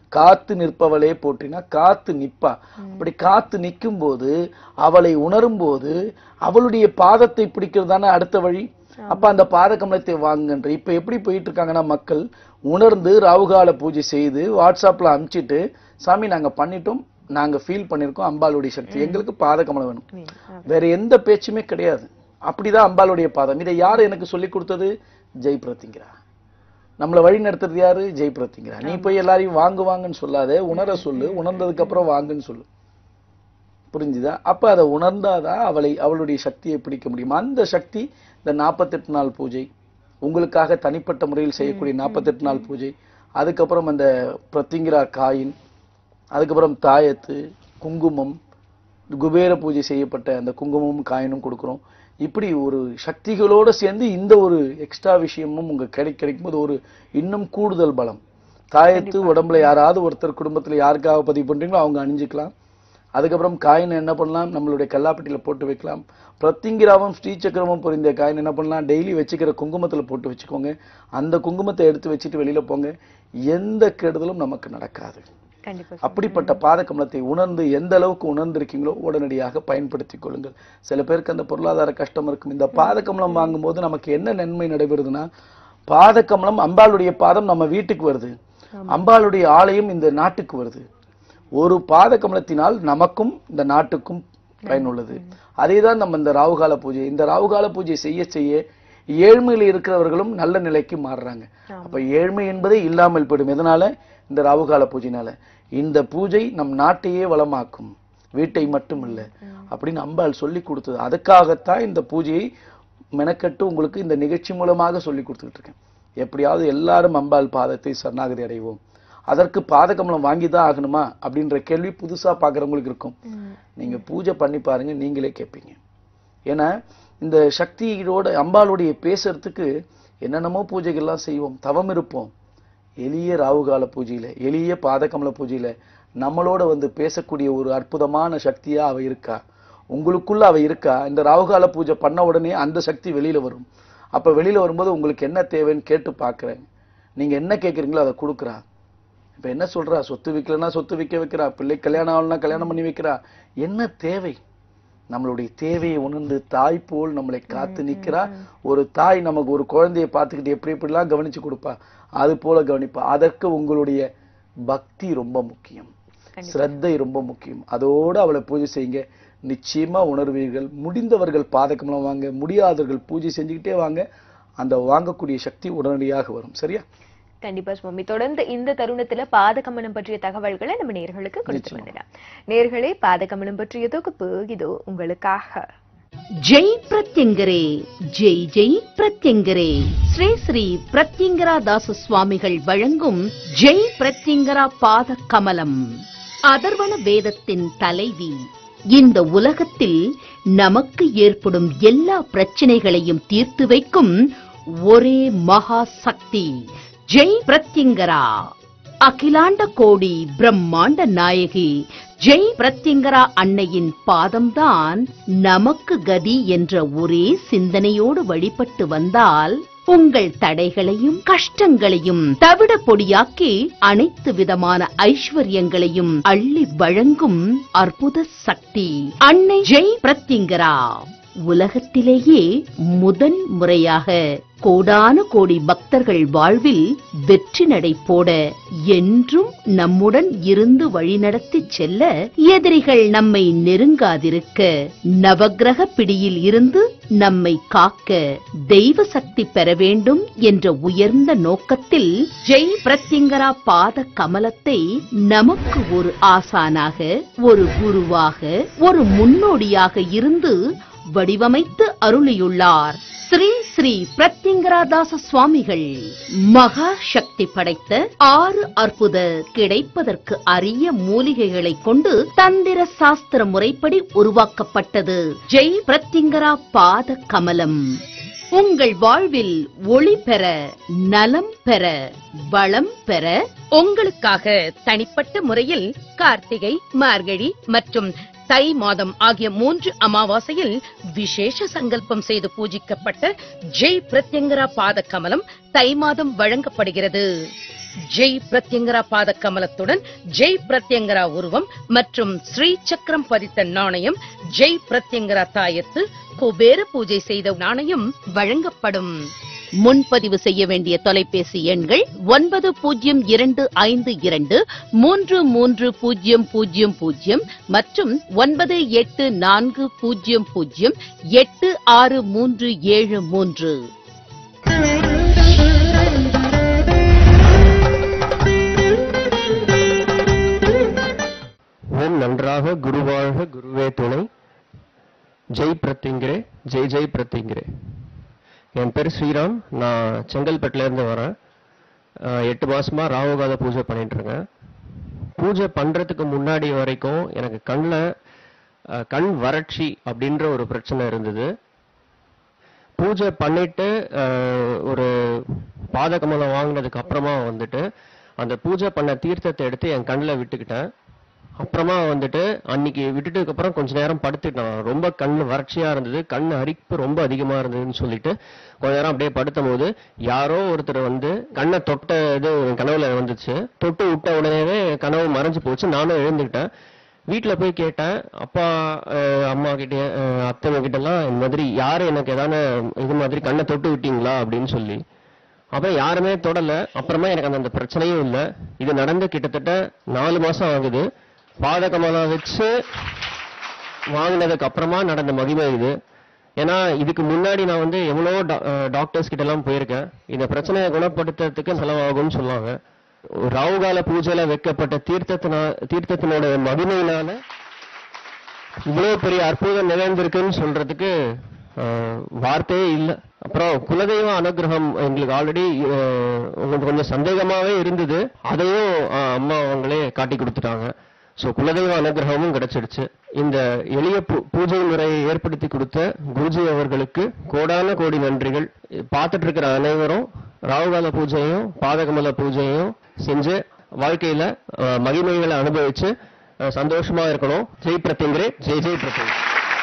காத்து நிற்பவளே போற்றினா காத்து நிப்பா அப்படி காத்து நிற்கும் போது அவளை உணரும் போது அவளுடைய பாதத்தை பிடிக்கிறது தானே அடுத்த வழி அப்ப அந்த பாத கமலத்தை வாங்குன்ற இப்ப எப்படி போயிட்டு இருக்காங்கன்னா மக்கள் உணர்ந்து ராவுகால பூஜை செய்து வாட்ஸ்அப்ல அனுப்பிச்சிட்டு சாமி நாங்க பண்ணிட்டோம் நாங்க ஃபீல் பண்ணிருக்கோம் அம்பாளுடைய சக்தி எங்களுக்கு பாத கமலம் வேணும் வேற எந்த பேச்சுமே கிடையாது அப்படிதான் அம்பாளுடைய பாதம் இதை யாரு எனக்கு சொல்லி கொடுத்தது ஜெய் பிரத்திங்கிறா நம்மளை வழி நடத்துறது யாரு ஜெய் பிரத்திங்கிறா நீ போய் எல்லாரையும் வாங்கு வாங்கன்னு சொல்லாத உணர சொல்லு உணர்ந்ததுக்கு அப்புறம் வாங்குன்னு சொல்லு புரிஞ்சுதா அப்ப அதை உணர்ந்தாதான் அவளை அவளுடைய சக்தியை பிடிக்க முடியும் அந்த சக்தி இந்த நாற்பத்தெட்டு நாள் பூஜை உங்களுக்காக தனிப்பட்ட முறையில் செய்யக்கூடிய நாற்பத்தெட்டு நாள் பூஜை அதுக்கப்புறம் அந்த பிரத்திங்கிரா காயின் அதுக்கப்புறம் தாயத்து குங்குமம் குபேர பூஜை செய்யப்பட்ட அந்த குங்குமமும் காயினும் கொடுக்குறோம் இப்படி ஒரு சக்திகளோட சேர்ந்து இந்த ஒரு எக்ஸ்ட்ரா விஷயமும் உங்க கிடை கிடைக்கும்போது ஒரு இன்னும் கூடுதல் பலம் தாயத்து உடம்புல யாராவது ஒருத்தர் குடும்பத்துல யாருக்காக பதிவு பண்றீங்களோ அவங்க அணிஞ்சுக்கலாம் அதுக்கப்புறம் காயின் என்ன பண்ணலாம் நம்மளுடைய கல்லாப்பட்டியில போட்டு வைக்கலாம் பிரத்திங்கிராவும் ஸ்ரீசக்கரமும் பொருந்திய காயின் என்ன பண்ணலாம் டெய்லி வச்சுக்கிற குங்குமத்துல போட்டு வச்சுக்கோங்க அந்த குங்குமத்தை எடுத்து வச்சுட்டு வெளியில போங்க எந்த கெடுதலும் நமக்கு நடக்காது கண்டிப்பா அப்படிப்பட்ட பாத கமலத்தை உணர்ந்து எந்த அளவுக்கு உணர்ந்திருக்கீங்களோ உடனடியாக பயன்படுத்திக் கொள்ளுங்கள் சில பேருக்கு அந்த பொருளாதார கஷ்டம் இருக்கும் இந்த பாத கமலம் வாங்கும்போது நமக்கு என்ன நன்மை நடைபெறுதுன்னா பாத கமலம் அம்பாளுடைய பாதம் நம்ம வீட்டுக்கு வருது அம்பாளுடைய ஆலயம் இந்த நாட்டுக்கு வருது ஒரு பாத கமலத்தினால் நமக்கும் இந்த நாட்டுக்கும் பயனுள்ளது அதேதான் நம்ம இந்த ராவுகால பூஜை இந்த ராவுகால பூஜை செய்ய செய்ய ஏழ்மையில் இருக்கிறவர்களும் நல்ல நிலைக்கு மாறுறாங்க அப்ப ஏழ்மை என்பதே இல்லாமல் போயிடும் எதனால இந்த ராவுகால பூஜைனால இந்த பூஜை நம் நாட்டையே வளமாக்கும் வீட்டை மட்டும் இல்ல அப்படின்னு அம்பாள் சொல்லி கொடுத்தது அதுக்காகத்தான் இந்த பூஜையை மெனக்கட்டு உங்களுக்கு இந்த நிகழ்ச்சி மூலமாக சொல்லி கொடுத்துக்கிட்டு இருக்கேன் எப்படியாவது எல்லாரும் அம்பாள் பாதத்தை சரணாகதி அடைவோம் அதற்கு பாதகமலம் வாங்கி தான் ஆகணுமா அப்படின்ற கேள்வி புதுசா பார்க்குறவங்களுக்கு இருக்கும் நீங்க பூஜை பண்ணி பாருங்க நீங்களே கேட்பீங்க ஏன்னா இந்த சக்தியோட அம்பாளுடைய பேசுறதுக்கு என்னென்னமோ பூஜைகள்லாம் செய்வோம் தவம் இருப்போம் எளிய ராவுகால பூஜையில எளிய பாதகமல பூஜையில நம்மளோட வந்து பேசக்கூடிய ஒரு அற்புதமான சக்தியா அவ இருக்கா உங்களுக்குள்ள அவ இருக்கா இந்த ராவுகால பூஜை பண்ண உடனே அந்த சக்தி வெளியில வரும் அப்ப வெளியில வரும்போது உங்களுக்கு என்ன தேவைன்னு கேட்டு பார்க்கறேன் நீங்க என்ன கேட்குறீங்களோ அதை கொடுக்குறா இப்ப என்ன சொல்றா சொத்து விற்கலன்னா சொத்து விற்க வைக்கிறா பிள்ளை கல்யாணம் ஆகலன்னா கல்யாணம் பண்ணி வைக்கிறா என்ன தேவை நம்மளுடைய தேவையை உணர்ந்து தாய் போல் நம்மளை காத்து நிக்கிறா ஒரு தாய் நமக்கு ஒரு குழந்தையை பார்த்துக்கிட்டு எப்படி எப்படிலாம் கவனிச்சு கொடுப்பா அது போல கவனிப்பா அதற்கு உங்களுடைய பக்தி ரொம்ப முக்கியம் சிரத்தை ரொம்ப முக்கியம் அதோட அவளை பூஜை செய்யுங்க நிச்சயமா உணர்வீர்கள் முடிந்தவர்கள் பாதகம்லாம் வாங்க முடியாதவர்கள் பூஜை செஞ்சுக்கிட்டே வாங்க அந்த வாங்கக்கூடிய சக்தி உடனடியாக வரும் சரியா கண்டிப்பா சுவாமி தொடர்ந்து இந்த தருணத்துல பாதகமனம் பற்றிய தகவல்களை நம்ம நேர்களுக்கு கொடுத்து வந்துடலாம் நேர்களே பாதகமனம் பற்றிய தொகுப்பு இதோ உங்களுக்காக ஜெய் பிரத்யங்கரே ஜெய் ஜெய் பிரத்யங்கரே ஸ்ரீ ஸ்ரீ பிரத்யங்கரா தாச சுவாமிகள் வழங்கும் ஜெய் பிரத்யங்கரா பாத கமலம் அதர்வன வேதத்தின் தலைவி இந்த உலகத்தில் நமக்கு ஏற்படும் எல்லா பிரச்சனைகளையும் தீர்த்து வைக்கும் ஒரே மகா சக்தி ஜெய் பிரத்யங்கரா அகிலாண்ட கோடி பிரம்மாண்ட நாயகி ஜெய் பிரத்யங்கரா அன்னையின் பாதம்தான் நமக்கு கதி என்ற ஒரே சிந்தனையோடு வழிபட்டு வந்தால் உங்கள் தடைகளையும் கஷ்டங்களையும் தவிட பொடியாக்கி அனைத்து விதமான ஐஸ்வர்யங்களையும் அள்ளி வழங்கும் அற்புத சக்தி அன்னை ஜெய் பிரத்யங்கரா உலகத்திலேயே முதன் முறையாக கோடான கோடி பக்தர்கள் வாழ்வில் வெற்றி நடை போட என்றும் நம்முடன் இருந்து வழிநடத்திச் செல்ல எதிரிகள் நம்மை நெருங்காதிருக்க நவக்கிரக பிடியில் இருந்து நம்மை காக்க தெய்வ சக்தி பெற வேண்டும் என்ற உயர்ந்த நோக்கத்தில் ஜெய் பிரத்யங்கரா பாத கமலத்தை நமக்கு ஒரு ஆசானாக ஒரு குருவாக ஒரு முன்னோடியாக இருந்து வடிவமைத்து அருளியுள்ளார் ஸ்ரீ ஸ்ரீ பிரத்யங்கராதாச சுவாமிகள் மகா சக்தி படைத்த ஆறு அற்புத கிடைப்பதற்கு அரிய மூலிகைகளை கொண்டு தந்திர சாஸ்திர முறைப்படி உருவாக்கப்பட்டது ஜெய் பிரத்யங்கரா பாத கமலம் உங்கள் வாழ்வில் ஒளி பெற நலம் பெற வளம் பெற உங்களுக்காக தனிப்பட்ட முறையில் கார்த்திகை மார்கழி மற்றும் தை மாதம் ஆகிய மூன்று அமாவாசையில் விசேஷ சங்கல்பம் செய்து பூஜிக்கப்பட்ட ஜெய் பிரத்யங்கரா பாத கமலம் தை மாதம் வழங்கப்படுகிறது ஜெய் பிரத்யங்கரா பாத கமலத்துடன் ஜெய் பிரத்யங்கரா உருவம் மற்றும் ஸ்ரீ சக்கரம் பதித்த நாணயம் ஜெய் பிரத்யங்கரா தாயத்து குபேர பூஜை செய்த நாணயம் வழங்கப்படும் முன்பதிவு செய்ய வேண்டிய தொலைபேசி எண்கள் ஒன்பது பூஜ்ஜியம் இரண்டு ஐந்து இரண்டு மூன்று மூன்று பூஜ்ஜியம் பூஜ்ஜியம் பூஜ்ஜியம் மற்றும் ஒன்பது எட்டு நான்கு பூஜ்ஜியம் பூஜ்ஜியம் எட்டு ஆறு மூன்று ஏழு மூன்று ஓம் நன்றாக குருவாழ்க குருவே துணை ஜெய் பிரத்திங்கிரே ஜெய் ஜெய் பிரத்திங்கிரே என் பேர் ஸ்ரீராம் நான் செங்கல்பட்டுல இருந்து வரேன் அஹ் எட்டு மாசமா ராகுகால பூஜை பண்ணிட்டு இருக்கேன் பூஜை பண்றதுக்கு முன்னாடி வரைக்கும் எனக்கு கண்ணில் கண் வறட்சி அப்படின்ற ஒரு பிரச்சனை இருந்தது பூஜை பண்ணிட்டு அஹ், ஒரு பாதகமலம் வாங்கினதுக்கு அப்புறமா வந்துட்டு அந்த பூஜை பண்ண தீர்த்தத்தை எடுத்து என் கண்ணில் விட்டுக்கிட்டேன் அப்புறமா வந்துட்டு அன்னைக்கு விட்டுட்டதுக்கு அப்புறம் கொஞ்ச நேரம் படுத்துட்டேன் ரொம்ப கண் வறட்சியா இருந்தது கண் அரிப்பு ரொம்ப அதிகமா இருந்ததுன்னு சொல்லிட்டு கொஞ்ச நேரம் அப்படியே படுத்தும் போது யாரோ ஒருத்தர் வந்து கண்ணை தொட்ட இது என் கனவுல வந்துச்சு தொட்டு விட்ட உடனேவே கனவு மறைஞ்சு போச்சு நானும் எழுந்துக்கிட்டேன் வீட்ல போய் கேட்டேன் அப்பா அஹ், அம்மா கிட்ட அஹ், அத்தை கிட்ட எல்லாம் இந்த மாதிரி யாரு எனக்கு ஏதான இது மாதிரி கண்ணை தொட்டு விட்டீங்களா அப்படின்னு சொல்லி அப்புறம் யாருமே தொடல அப்புறமா எனக்கு அந்த அந்த பிரச்சனையும் இல்லை இது நடந்து கிட்டத்தட்ட நாலு மாசம் ஆகுது பாதகமலம் வச்சு வாங்கினதுக்கு அப்புறமா நடந்த மகிமை இது ஏன்னா இதுக்கு முன்னாடி நான் வந்து எவ்வளோ டாக்டர்ஸ் கிட்ட எல்லாம் போயிருக்கேன் இந்த பிரச்சனையை குணப்படுத்துறதுக்கு செலவாகும்னு சொன்னாங்க ராவுகால பூஜையில வைக்கப்பட்ட தீர்த்தத்தினா தீர்த்தத்தினோட மகிமையினால இவ்வளவு பெரிய அற்புதம் நிகழ்ந்திருக்குன்னு சொல்றதுக்கு ஆஹ், வார்த்தையே இல்லை அப்புறம் குலதெய்வ அனுகிரகம் எங்களுக்கு ஆல்ரெடி உங்களுக்கு கொஞ்சம் சந்தேகமாவே இருந்தது அதையும் ஆஹ், அம்மா அவங்களே காட்டி கொடுத்துட்டாங்க ஸோ குலதெய்வ அனுகிரகமும் கிடைச்சிடுச்சு இந்த எளிய பூ- பூஜை முறையை ஏற்படுத்தி கொடுத்த குருஜி அவர்களுக்கு கோடான கோடி நன்றிகள் பார்த்துட்டு இருக்கிற அனைவரும் ராகுகால பூஜையும் பாதகமல பூஜையும் செஞ்சு வாழ்க்கையில ஆஹ், மகிமைகளை அனுபவிச்சு ஆஹ், சந்தோஷமா இருக்கணும் ஜெய் பிரத்திங்கரே ஜெய் ஜெய் பிரத்திங்கரே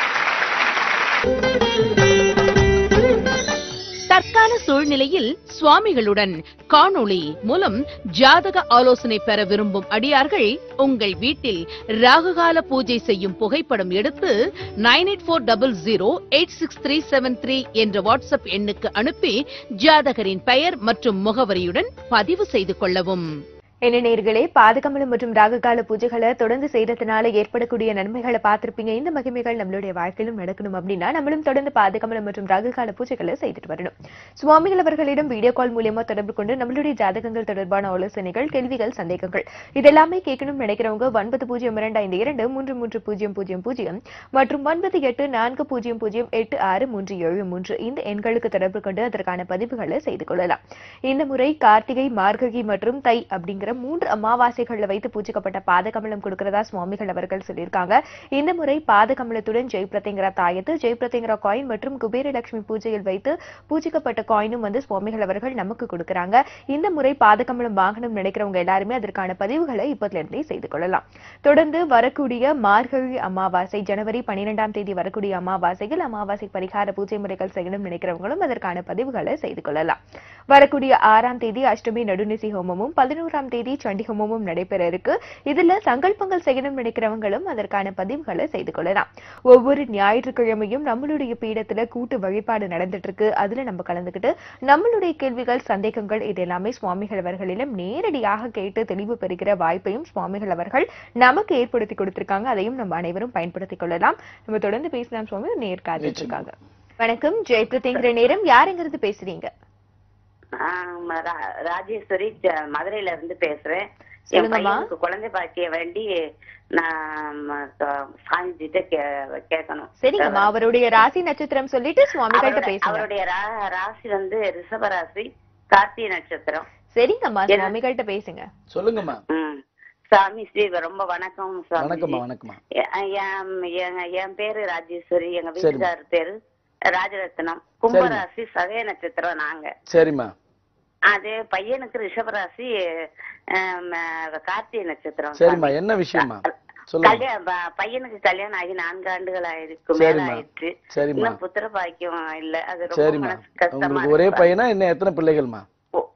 தற்கால சூழ்நிலையில் சுவாமிகளுடன் காணொளி மூலம் ஜாதக ஆலோசனை பெற விரும்பும் அடியார்கள் உங்கள் வீட்டில் ராகுகால பூஜை செய்யும் புகைப்படம் எடுத்து nine eight four double zero eight six three seven three என்ற வாட்ஸ்அப் எண்ணுக்கு அனுப்பி ஜாதகரின் பெயர் மற்றும் முகவரியுடன் பதிவு செய்து கொள்ளவும் என்ன நேர்களே பாதகமலம் மற்றும் ராககால பூஜைகளை தொடர்ந்து செய்யறதுனால ஏற்படக்கூடிய நன்மைகளை பார்த்திருப்பீங்க இந்த மகிமைகள் நம்மளுடைய வாழ்க்கையிலும் நடக்கணும் அப்படின்னா நம்மளும் தொடர்ந்து பாதகமலம் மற்றும் ராககால பூஜைகளை செய்துட்டு வரணும் சுவாமிகள் அவர்களிடம் வீடியோ கால் மூலியமா தொடர்பு கொண்டு நம்மளுடைய ஜாதகங்கள் தொடர்பான ஆலோசனைகள் கேள்விகள் சந்தேகங்கள் இதெல்லாமே கேட்கணும்னு நினைக்கிறவங்க ஒன்பது பூஜ்ஜியம் இரண்டு ஐந்து இரண்டு மூன்று மூன்று பூஜ்ஜியம் பூஜ்ஜியம் பூஜ்ஜியம் மற்றும் ஒன்பது எட்டு நான்கு பூஜ்ஜியம் பூஜ்ஜியம் எட்டு ஆறு மூன்று ஏழு மூன்று இந்த எண்களுக்கு தொடர்பு கொண்டு அதற்கான பதிவுகளை செய்து கொள்ளலாம் இந்த முறை கார்த்திகை மார்கழி மற்றும் தை அப்படிங்கிற மூன்று அமாவாசைகள்ல வைத்து பூஜிக்கப்பட்ட பாதகமலம் கொடுக்கிறதா சுவாமிகள் அவர்கள் சொல்லியிருக்காங்க இந்த முறை பாதகமலத்துடன் ஜெய் பிரத்யங்கரா தாயத்து ஜெய் பிரத்யங்கரா காயின் மற்றும் குபேரலட்சுமி பூஜையில் வைத்து பூஜிக்கப்பட்ட காயினும் வந்து சுவாமிகள் அவர்கள் நமக்கு கொடுக்கறாங்க இந்த முறை பாதகமலம் வாங்கணும் நினைக்கிறவங்க எல்லாருமே அதற்கான பதிவுகளை இப்போதுல இருந்தே செய்து கொள்ளலாம் தொடர்ந்து வரக்கூடிய மார்கழி அமாவாசை ஜனவரி பன்னிரெண்டாம் தேதி வரக்கூடிய அமாவாசையில் அமாவாசை பரிகார பூஜை முறைகள் செய்யணும் நினைக்கிறவங்களும் அதற்கான பதிவுகளை செய்து கொள்ளலாம் வரக்கூடிய ஆறாம் தேதி அஷ்டமி நடுநிசி ஹோமமும் பதினோராம் தேதி சண்டி ஹோமமும் நடைபெற இருக்கு இதுல சங்கல்பங்கள் செய்யணும் நினைக்கிறவங்களும் அதற்கான பதிவுகளை செய்து கொள்ளலாம் ஒவ்வொரு ஞாயிற்றுக்கிழமையும் நம்மளுடைய பீடத்துல கூட்டு வழிபாடு நடந்துட்டு இருக்கு அதுல நம்ம கலந்துக்கிட்டு நம்மளுடைய கேள்விகள் சந்தேகங்கள் இது எல்லாமே சுவாமிகள் அவர்களிடம் நேரடியாக கேட்டு தெளிவு பெறுகிற வாய்ப்பையும் சுவாமிகள் அவர்கள் நமக்கு ஏற்படுத்தி கொடுத்திருக்காங்க அதையும் நம்ம அனைவரும் பயன்படுத்திக் கொள்ளலாம் நம்ம தொடர்ந்து பேசலாம் சுவாமி ஒரு நேர் காத்துட்டு இருக்காங்க வணக்கம் ஜெயபிரதிங்கிற நேரம் யாருங்கிறது பேசுறீங்க ஆமா, ரா- ராஜேஸ்வரி ஜ- மதுரையில இருந்து பேசுறேன் என் சொல்லுங்கம்மா. பையனுக்கு குழந்தை பாக்கிய வேண்டி நான் ம- க- சாமிஜிட்ட கே- கேட்கணும் சரிங்கம்மா அவருடைய ராசி நட்சத்திரம் சொல்லிட்டு சுவாமிகள்ட்ட அவரோட- பேசுங்க அவருடைய ரா- ராசி வந்து ரிஷப ராசி கார்த்திகை நட்சத்திரம் சரிங்கம்மா என்ன? சுவாமிகள்ட்ட பேசுங்க சொல்லுங்கம்மா ம். சாமி ஸ்ரீ ரொம்ப வணக்கம் சாமி வணக்கம்மா வணக்கம்மா என் பேரு ராஜேஸ்வரி எங்க சரிம்மா. வீட்டுக்காரர் பேரு ராஜரத்னம் கும்பராசி சதய நட்சத்திரம் நாங்க சரிம்மா அது பையனுக்கு ரிஷபராசி ஆம், கார்த்திகை நட்சத்திரம் சரிம்மா சாமி. என்ன விஷயமா சொல்லுங்க கல்யா- ப- பையனுக்கு கல்யாணம் ஆகி நான்கு ஆண்டுகள் ஆயிருக்கு மேல சரிம்மா. ஆயிடுச்சு சரிம்மா இன்னும் புத்திர பாக்கியம் இல்ல அது ரொம்ப சரிம்மா மனசு கஷ்டமா உங்களுக்கு ஒரே இருக்கு. பையனா இன்னும் எத்தனை பிள்ளைகள்மா ஒ-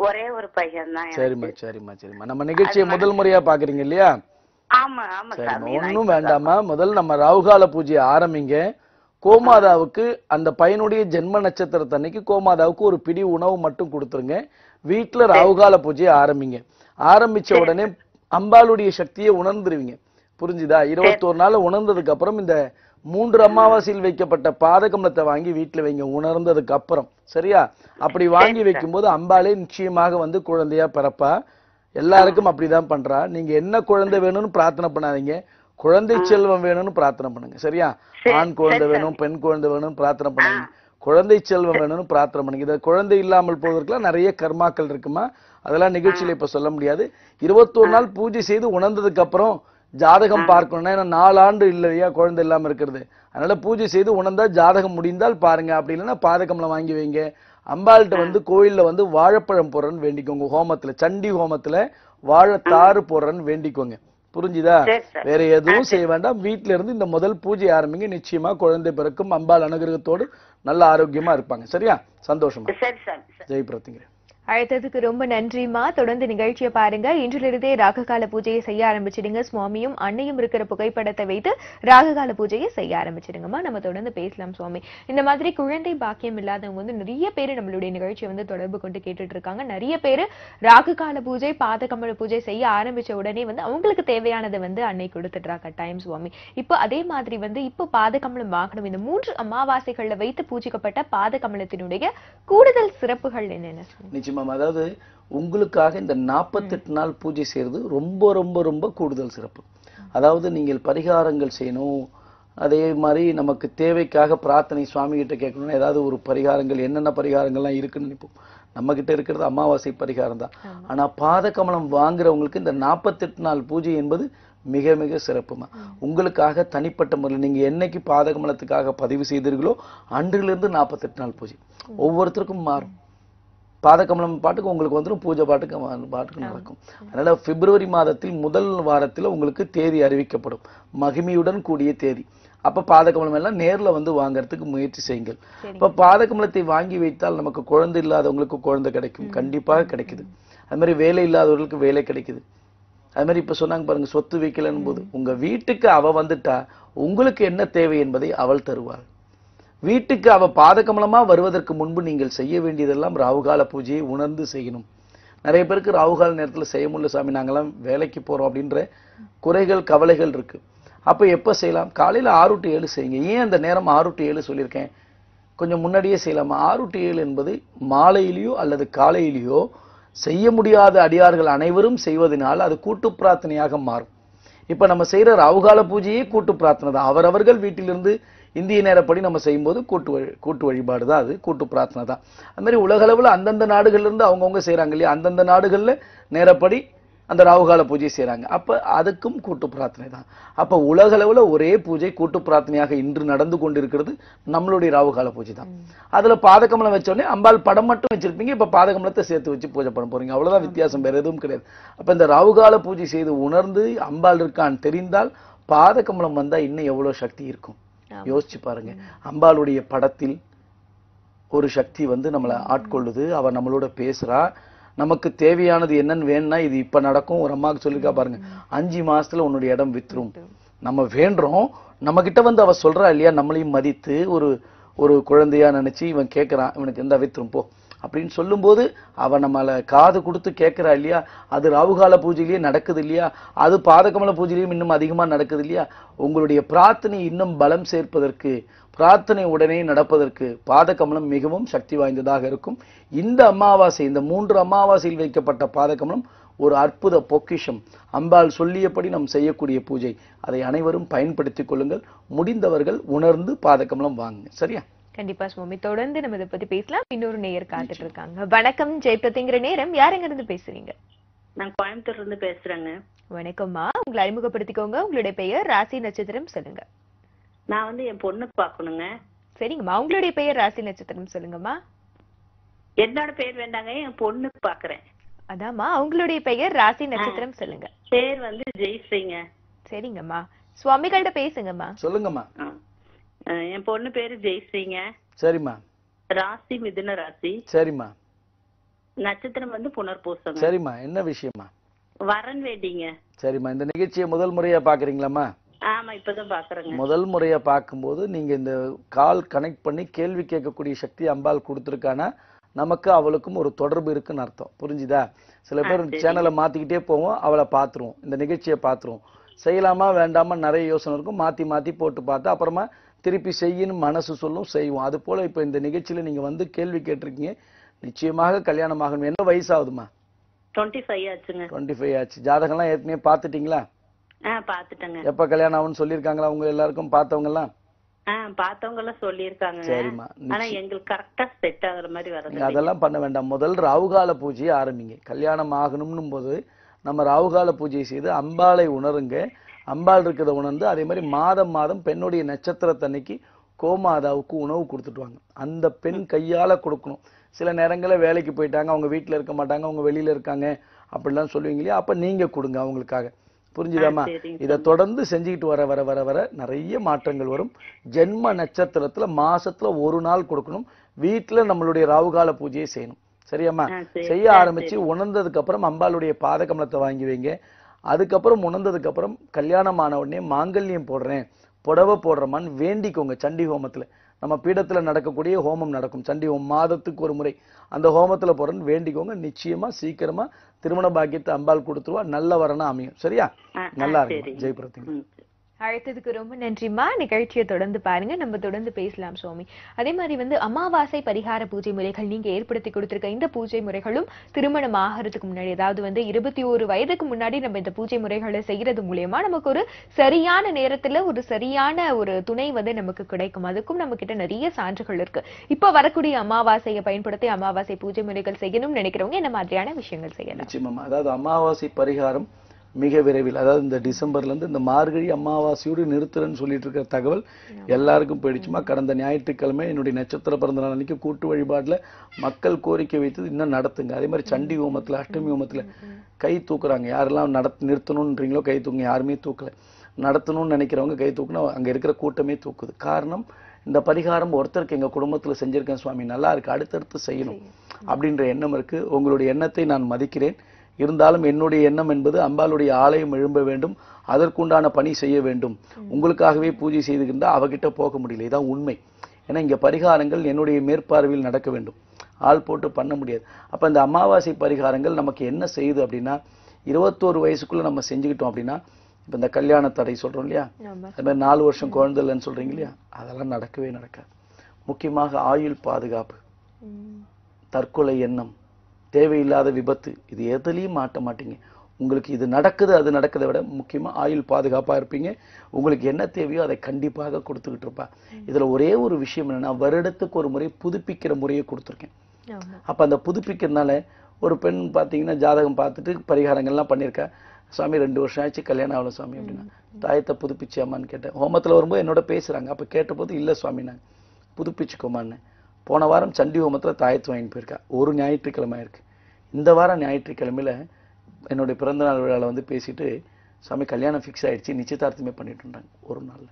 ஒரே ஒரு பையன் தான் சரிம்மா சரிம்மா சரிம்மா நம்ம நிகழ்ச்சியை முதல் முறையா பாக்குறீங்க இல்லையா ஆமா ஆமா சரிம்மா சாமி நான் ஒண்ணும் வேண்டாமா முதல்ல நம்ம ராகுகால பூஜையை ஆரம்பிங்க கோமாதாவுக்கு அந்த பையனுடைய ஜென்ம நட்சத்திரத்தன்னைக்கு கோமாதாவுக்கு ஒரு பிடி உணவு மட்டும் கொடுத்துருங்க வீட்டுல ராகுகால பூஜையை ஆரம்பிங்க ஆரம்பிச்ச உடனே அம்பாளுடைய சக்தியை உணர்ந்துருவீங்க புரிஞ்சுதா இருபத்தோரு நாள் உணர்ந்ததுக்கு அப்புறம் இந்த மூன்று அமாவாசையில் வைக்கப்பட்ட பாதகமலத்தை வாங்கி வீட்டுல வைங்க உணர்ந்ததுக்கு அப்புறம் சரியா அப்படி வாங்கி வைக்கும்போது அம்பாளே நிச்சயமாக வந்து குழந்தையா பிறப்பா எல்லாருக்கும் அப்படிதான் பண்றா நீங்க என்ன குழந்தை வேணும்னு பிரார்த்தனை பண்ணாதீங்க குழந்தை செல்வம் வேணும்னு பிரார்த்தனை பண்ணுங்க சரியா ஆண் குழந்தை வேணும் பெண் குழந்தை வேணும்னு பிரார்த்தனை பண்ணுங்க குழந்தை செல்வம் வேணும்னு பிரார்த்தனை பண்ணுங்க இதை குழந்தை இல்லாமல் போவதற்குலாம் நிறைய கர்மாக்கள் இருக்குமா அதெல்லாம் நிகழ்ச்சியில இப்ப சொல்ல முடியாது இருபத்தோரு நாள் பூஜை செய்து உணர்ந்ததுக்கு அப்புறம் ஜாதகம் பார்க்கணும்னா ஏன்னா நாலு ஆண்டு இல்லையா குழந்தை இல்லாம இருக்கிறது அதனால பூஜை செய்து உணர்ந்தா ஜாதகம் முடிந்தால் பாருங்க அப்படி இல்லைன்னா பாதகம்லாம் வாங்கி வைங்க அம்பாள்கிட்ட வந்து கோயில்ல வந்து வாழைப்பழம் போடுறேன்னு வேண்டிக்கோங்க ஹோமத்துல சண்டி ஹோமத்துல வாழைத்தாறு போடுறேன்னு வேண்டிக்கோங்க புரிஞ்சுதா சரி சார் வேற எதுவும் செய்ய வேண்டாம் வீட்ல இருந்து இந்த முதல் பூஜை ஆரம்பிங்க நிச்சயமா குழந்தை பிறக்கும் அம்பாள் அனுகிரகத்தோடு நல்ல ஆரோக்கியமா இருப்பாங்க சரியா சந்தோஷமா சரி சாமி சரி ஜெய் பிரத்திங்க அழைத்ததுக்கு ரொம்ப நன்றிமா தொடர்ந்து நிகழ்ச்சியை பாருங்க இன்றிலிருந்தே ராககால பூஜையை செய்ய ஆரம்பிச்சிடுங்க சுவாமியும் அன்னையும் இருக்கிற புகைப்படத்தை வைத்து ராககால பூஜையை செய்ய ஆரம்பிச்சிடுங்கம்மா நம்ம தொடர்ந்து பேசலாம் சுவாமி இந்த மாதிரி குழந்தை பாக்கியம் இல்லாதவங்க வந்து நிறைய பேர் நம்மளுடைய நிகழ்ச்சியை வந்து தொடர்பு கொண்டு கேட்டுட்டு இருக்காங்க நிறைய பேர் ராககால பூஜை பாதகமல பூஜை செய்ய ஆரம்பிச்ச உடனே வந்து அவங்களுக்கு தேவையானதை வந்து அன்னை கொடுத்துட்றா கட்டாயம் சுவாமி இப்போ அதே மாதிரி வந்து இப்போ பாதகமலம் வாங்கணும் இந்த மூன்று அமாவாசைகள்ல வைத்து பூஜிக்கப்பட்ட பாதகமலத்தினுடைய கூடுதல் சிறப்புகள் என்னென்ன சுவாமி நிச்சயமா அதாவது உங்களுக்காக இந்த நாற்பத்தெட்டு நாள் பூஜை செய்யறது ரொம்ப ரொம்ப ரொம்ப கூடுதல் சிறப்பு அதாவது நீங்கள் பரிகாரங்கள் செய்யணும் அதே மாதிரி நமக்கு தேவைக்காக பிரார்த்தனை சுவாமி கிட்ட கேட்கணும்னா ஏதாவது ஒரு பரிகாரங்கள் என்னென்ன பரிகாரங்கள்லாம் இருக்குன்னு நினைப்போம் நம்ம கிட்ட இருக்கிறது அமாவாசை பரிகாரம் தான் ஆனா பாத கமலம் வாங்குறவங்களுக்கு இந்த நாற்பத்தெட்டு நாள் பூஜை என்பது மிக மிக சிறப்புமா உங்களுக்காக தனிப்பட்ட முறையில் நீங்க என்னைக்கு பாதகமலத்துக்காக பதிவு செய்தீர்களோ அன்றிலிருந்து நாற்பத்தெட்டு நாள் பூஜை ஒவ்வொருத்தருக்கும் மாறும் பாதகமலம் பாட்டுக்கு உங்களுக்கு வந்துடும் பூஜை பாட்டுக்கு வ- பாட்டுக்கு நடக்கும் அதனால பிப்ரவரி மாதத்தில் முதல் வாரத்தில் உங்களுக்கு தேதி அறிவிக்கப்படும் மகிமையுடன் கூடிய தேதி அப்ப பாதகமலம் எல்லாம் நேர்ல வந்து வாங்குறதுக்கு முயற்சி செய்யுங்கள் இப்ப பாதகமலத்தை வாங்கி வைத்தால் நமக்கு குழந்தை இல்லாதவங்களுக்கு குழந்தை கிடைக்கும் கண்டிப்பாக கிடைக்குது அது மாதிரி வேலை இல்லாதவர்களுக்கு வேலை கிடைக்குது அது மாதிரி இப்ப சொன்னாங்க பாருங்க சொத்து வைக்கலன்னு போது உங்க வீட்டுக்கு அவ வந்துட்டா உங்களுக்கு என்ன தேவை என்பதை அவள் தருவாள் வீட்டுக்கு அவ பாதகமலமா வருவதற்கு முன்பு நீங்கள் செய்ய வேண்டியதெல்லாம் ராவுகால பூஜையை உணர்ந்து செய்யணும் நிறைய பேருக்கு ராவுகால நேரத்துல செய்ய முடியல சாமி நாங்கெல்லாம் வேலைக்கு போறோம் அப்படின்ற குறைகள் கவலைகள் இருக்கு அப்ப எப்ப செய்யலாம் காலையில ஆறு டு ஏழு செய்யுங்க ஏன் அந்த நேரம் ஆறு டு ஏழு சொல்லியிருக்கேன் கொஞ்சம் முன்னாடியே செய்யலாமா ஆறு டு ஏழு என்பது மாலையிலேயோ அல்லது காலையிலேயோ செய்ய முடியாத அடியார்கள் அனைவரும் செய்வதனால் அது கூட்டு பிரார்த்தனையாக மாறும் இப்ப நம்ம செய்யற ராவுகால பூஜையே கூட்டு பிரார்த்தனை தான் அவரவர்கள் வீட்டிலிருந்து இந்திய நேரப்படி நம்ம செய்யும்போது கூட்டு வழி கூட்டு வழிபாடு தான் அது கூட்டு பிரார்த்தனை தான் அது மாதிரி உலகளவுல அந்தந்த நாடுகள்ல இருந்து அவங்கவுங்க செய்றாங்க இல்லையா அந்தந்த நாடுகள்ல நேரப்படி அந்த ராவுகால பூஜை செய்றாங்க அப்ப அதுக்கும் கூட்டு பிரார்த்தனை தான் அப்ப உலகளவுல ஒரே பூஜை கூட்டு பிரார்த்தனையாக இன்று நடந்து கொண்டிருக்கிறது நம்மளுடைய ராவுகால பூஜை தான் அதுல பாதகமலம் வச்ச உடனே அம்பாள் படம் மட்டும் வச்சிருப்பீங்க இப்ப பாதகமலத்தை சேர்த்து வச்சு பூஜை பண்ண போறீங்க அவ்வளவுதான் வித்தியாசம் வேற எதுவும் கிடையாது அப்ப இந்த ராவுகால பூஜை செய்து உணர்ந்து அம்பாள் இருக்கான்னு தெரிந்தால் பாதகமலம் வந்தா இன்னும் எவ்வளவு சக்தி இருக்கும் யோசிச்சு பாருங்க அம்பாளுடைய படத்தில் ஒரு சக்தி வந்து நம்மளை ஆட்கொள்ளுது அவ நம்மளோட பேசுறா நமக்கு தேவையானது என்னன்னு வேணும்னா இது இப்ப நடக்கும் ஒரு அம்மாவுக்கு சொல்லிருக்கா பாருங்க அஞ்சு மாசத்துல உன்னுடைய இடம் வித்துரும் நம்ம வேண்டுறோம் நம்ம கிட்ட வந்து அவ சொல்றா இல்லையா நம்மளையும் மதித்து ஒரு ஒரு குழந்தையா நினைச்சு இவன் கேட்கறான் இவனுக்கு எந்த வித்துரும் போ அப்படின்னு சொல்லும்போது அவ நம்மள காது கொடுத்து கேட்கறா இல்லையா அது ராவுகால பூஜையிலேயே நடக்குது இல்லையா அது பாதகமல பூஜையிலையும் இன்னும் அதிகமா நடக்குது இல்லையா உங்களுடைய பிரார்த்தனை இன்னும் பலம் சேர்ப்பதற்கு பிரார்த்தனை உடனே நடப்பதற்கு பாதகமலம் மிகவும் சக்தி வாய்ந்ததாக இருக்கும் இந்த அமாவாசை இந்த மூன்று அமாவாசையில் வைக்கப்பட்ட பாதகமலம் ஒரு அற்புத பொக்கிஷம் அம்பாள் சொல்லியபடி நாம் செய்யக்கூடிய பூஜை அதை அனைவரும் பயன்படுத்திக் கொள்ளுங்கள் முடிந்தவர்கள் உணர்ந்து பாதகமலம் வாங்குங்க சரியா கண்டிப்பா சுவாமி தொடர்ந்து நம்ம இதை பத்தி பேசலாம் இன்னொரு நேயர் காத்துட்டு இருக்காங்க வணக்கம் ஜெயபிரதிங்கிற நேரம் யாருங்க இருந்து பேசுறீங்க நான் கோயம்புத்தூர்ல இருந்து பேசுறேங்க வணக்கம்மா உங்களை அறிமுகப்படுத்திக்கோங்க உங்களுடைய பெயர் ராசி நட்சத்திரம் சொல்லுங்க நான் வந்து என் பொண்ணு பார்க்கணுங்க சரிங்கம்மா உங்களுடைய பெயர் ராசி நட்சத்திரம் சொல்லுங்கம்மா என்னோட பேர் வேண்டாங்க என் பொண்ணு பாக்குறேன் அதாம்மா உங்களுடைய பெயர் ராசி நட்சத்திரம் சொல்லுங்க பேர் வந்து ஜெயஸ்ரீங்க சரிங்கம்மா சுவாமிகள்ட்ட பேசுங்கம்மா சொல்லுங்கம்மா ஆ. அஹ் என் பொண்ணு பேரு ஜெயஸ்ரீங்க சரிம்மா ராசி மிதுன ராசி சரிம்மா நட்சத்திரம் வந்து புனர்பூசங்க சரிம்மா என்ன விஷயமா வரன் வேண்டிங்க சரிம்மா இந்த நிகழ்ச்சியை முதல் முறையா பாக்குறீங்களாம்மா ஆமா இப்பதான் பாக்குறேங்க முதல் முறையா பார்க்கும்போது நீங்க இந்த கால் கனெக்ட் பண்ணி கேள்வி கேட்கக்கூடிய சக்தி அம்பாள் கொடுத்துருக்கானா நமக்கு அவளுக்கும் ஒரு தொடர்பு இருக்குன்னு அர்த்தம் புரிஞ்சுதா சில பேர் சேனலை மாத்திக்கிட்டே போவோம் அவளை பார்த்துருவோம் இந்த நிகழ்ச்சியை பார்த்துருவோம் செய்யலாமா வேண்டாமா நிறைய யோசனை இருக்கும் மாத்தி மாத்தி போட்டு பார்த்து அப்புறமா திருப்பி செய்யணும் மனசு சொல்லும் செய்வோம் அது போல இப்ப இந்த நிகழ்ச்சியில நீங்க வந்து கேள்வி கேட்டிருக்கீங்க நிச்சயமாக கல்யாணம் ஆகணும் என்ன வயசாகுதுமா டுவெண்ட்டி ஃபைவ் ஆச்சுங்க டுவெண்ட்டி ஃபைவ் ஆச்சு ஜாதகம்லாம் ஏற்கனவே பார்த்துட்டீங்களா ஆ பாத்துட்டேங்க எப்ப கல்யாணம் ஆகும்னு சொல்லியிருக்காங்களா உங்க எல்லாருக்கும் பார்த்தவங்க எல்லாம் ஆ பார்த்தவங்க எல்லாம் சொல்லியிருக்காங்க சரிம்மா ஆனா எங்களுக்கு கரெக்டா செட் ஆகுற மாதிரி நீங்க வரது அதெல்லாம் பண்ண வேண்டாம் முதல் ராவுகால பூஜையை ஆரம்பிங்க கல்யாணம் ஆகணும்னும் போது நம்ம ராவுகால பூஜை செய்து அம்பாளை உணருங்க அம்பாள் இருக்கிறத உணர்ந்து அதே மாதிரி மாதம் மாதம் பெண்ணுடைய நட்சத்திரத்தன்னைக்கு கோமாதாவுக்கு உணவு கொடுத்துட்டு வாங்க அந்த பெண் கையால கொடுக்கணும் சில நேரங்களில் வேலைக்கு போயிட்டாங்க அவங்க வீட்டில் இருக்க மாட்டாங்க அவங்க வெளியில இருக்காங்க அப்படிலாம் சொல்லுவீங்க இல்லையா அப்ப நீங்க கொடுங்க அவங்களுக்காக புரிஞ்சுதாம்மா சரிங்க இதை தொடர்ந்து செஞ்சுக்கிட்டு வர வர வர வர நிறைய மாற்றங்கள் வரும் ஜென்ம நட்சத்திரத்துல மாசத்துல ஒரு நாள் கொடுக்கணும் வீட்டுல நம்மளுடைய ராவுகால பூஜையை செய்யணும் சரியாம்மா ஆ, சரி. செய்ய ஆ, ஆரம்பிச்சு உணர்ந்ததுக்கு அப்புறம் அம்பாளுடைய பாத கமலத்தை வாங்கி வைங்க அதுக்கப்புறம் உணர்ந்ததுக்கு அப்புறம் கல்யாணம் ஆன உடனே மாங்கல்யம் போடுறேன் புடவை போடுறமான்னு வேண்டிக்கோங்க சண்டி ஹோமத்துல நம்ம பீடத்துல நடக்கக்கூடிய ஹோமம் நடக்கும் சண்டி ஹோமம் மாதத்துக்கு ஒரு முறை அந்த ஹோமத்துல போறேன்னு வேண்டிக்கோங்க நிச்சயமா சீக்கிரமா திருமண பாக்கியத்தை அம்பாள் கொடுத்துருவா நல்ல வரனா அமையும் சரியா ஆ, ஆ, நல்லா சரி. இருக்கும் ஜெயபிரத்திங்க ம், சரி. அழைத்ததுக்கு ரொம்ப நன்றிம்மா நிகழ்ச்சியை தொடர்ந்து பாருங்க நம்ம தொடர்ந்து பேசலாம் சுவாமி அதே மாதிரி வந்து அமாவாசை பரிகார பூஜை முறைகள் நீங்க ஏற்படுத்தி கொடுத்திருக்க இந்த பூஜை முறைகளும் திருமணம் ஆகிறதுக்கு முன்னாடி அதாவது வந்து இருபத்தி ஒரு வயதுக்கு முன்னாடி நம்ம இந்த பூஜை முறைகளை செய்யறது மூலியமா நமக்கு ஒரு சரியான நேரத்துல ஒரு சரியான ஒரு துணை வந்து நமக்கு கிடைக்கும் அதுக்கும் நம்ம கிட்ட நிறைய சான்றுகள் இருக்கு இப்ப வரக்கூடிய அமாவாசையை பயன்படுத்தி அமாவாசை பூஜை முறைகள் செய்யணும்னு நினைக்கிறவங்க என்ன மாதிரியான விஷயங்கள் செய்யலாம் நிச்சயமா அதாவது அமாவாசை பரிகாரம் மிக விரைவில் அதாவது இந்த டிசம்பர்ல இருந்து இந்த மார்கழி அமாவாசையோடு நிறுத்துறேன்னு சொல்லிட்டு இருக்கிற தகவல் எல்லாருக்கும் போயிடுச்சுமா கடந்த ஞாயிற்றுக்கிழமை என்னுடைய நட்சத்திர பிறந்த நாள் அன்னைக்கு கூட்டு வழிபாட்டுல மக்கள் கோரிக்கை வைத்தது இன்னும் நடத்துங்க அதே மாதிரி சண்டி ஹோமத்துல அஷ்டமி ஹோமத்துல கை தூக்குறாங்க யாரெல்லாம் நடத்து நிறுத்தணுன்றீங்களோ கை தூக்குங்க யாருமே தூக்கல நடத்தணும்னு நினைக்கிறவங்க கை தூக்குனா அங்க இருக்கிற கூட்டமே தூக்குது காரணம் இந்த பரிகாரம் ஒருத்தருக்கு எங்க குடும்பத்துல செஞ்சிருக்கேன் சுவாமி நல்லா இருக்கு அடுத்தடுத்து செய்யணும் அப்படின்ற எண்ணம் இருக்கு உங்களுடைய எண்ணத்தை நான் மதிக்கிறேன் இருந்தாலும் என்னுடைய எண்ணம் என்பது அம்பாளுடைய ஆலயம் எழும்ப வேண்டும் அதற்குண்டான பணி செய்ய வேண்டும் உங்களுக்காகவே பூஜை செய்துகின்ற அவகிட்ட போக முடியல இதான் உண்மை ஏன்னா இங்க பரிகாரங்கள் என்னுடைய மேற்பார்வையில் நடக்க வேண்டும் ஆள் போட்டு பண்ண முடியாது அப்ப இந்த அமாவாசை பரிகாரங்கள் நமக்கு என்ன செய்யுது அப்படின்னா இருபத்தோரு வயசுக்குள்ள நம்ம செஞ்சுக்கிட்டோம் அப்படின்னா இப்ப இந்த கல்யாண தடை சொல்றோம் இல்லையா ஆமா அது மாதிரி நாலு வருஷம் குழந்தை இல்லைன்னு சொல்றீங்க இல்லையா அதெல்லாம் நடக்கவே நடக்காது முக்கியமாக ஆயுள் பாதுகாப்பு உம் தற்கொலை எண்ணம் தேவையில்லாத விபத்து இது எதுலையும் மாட்ட மாட்டீங்க உங்களுக்கு இது நடக்குது அது நடக்கிறத விட முக்கியமா ஆயுள் பாதுகாப்பா இருப்பீங்க உங்களுக்கு என்ன தேவையோ அதை கண்டிப்பாக கொடுத்துக்கிட்டு இருப்பா இதுல ஒரே ஒரு விஷயம் என்னன்னா வருடத்துக்கு ஒரு முறை புதுப்பிக்கிற முறையை கொடுத்துருக்கேன் ஆமா அப்ப அந்த புதுப்பிக்கிறதுனால ஒரு பெண் பார்த்தீங்கன்னா ஜாதகம் பார்த்துட்டு பரிகாரங்கள்லாம் பண்ணியிருக்கா சாமி ரெண்டு வருஷம் ஆச்சு கல்யாணம் ஆகல சாமி அப்படின்னா தாயத்தை புதுப்பிச்சியாமான்னு கேட்டேன் ஹோமத்துல வரும்போது என்னோட பேசுறாங்க அப்ப கேட்டபோது இல்ல சுவாமி நான் புதுப்பிச்சுக்கோமான்னு போன வாரம் சண்டி ஹோமத்துல தாயத்து வாங்கிட்டு போயிருக்கா ஒரு ஞாயிற்றுக்கிழமை இருக்கு இந்த வாரம் ஞாயிற்றுக்கிழமையில என்னுடைய பிறந்தநாள் விழால வந்து பேசிட்டு சாமி கல்யாணம் ஃபிக்ஸ் ஆயிடுச்சு நிச்சயதார்த்தமே பண்ணிட்டுன்றாங்க ஒரு நாள்ல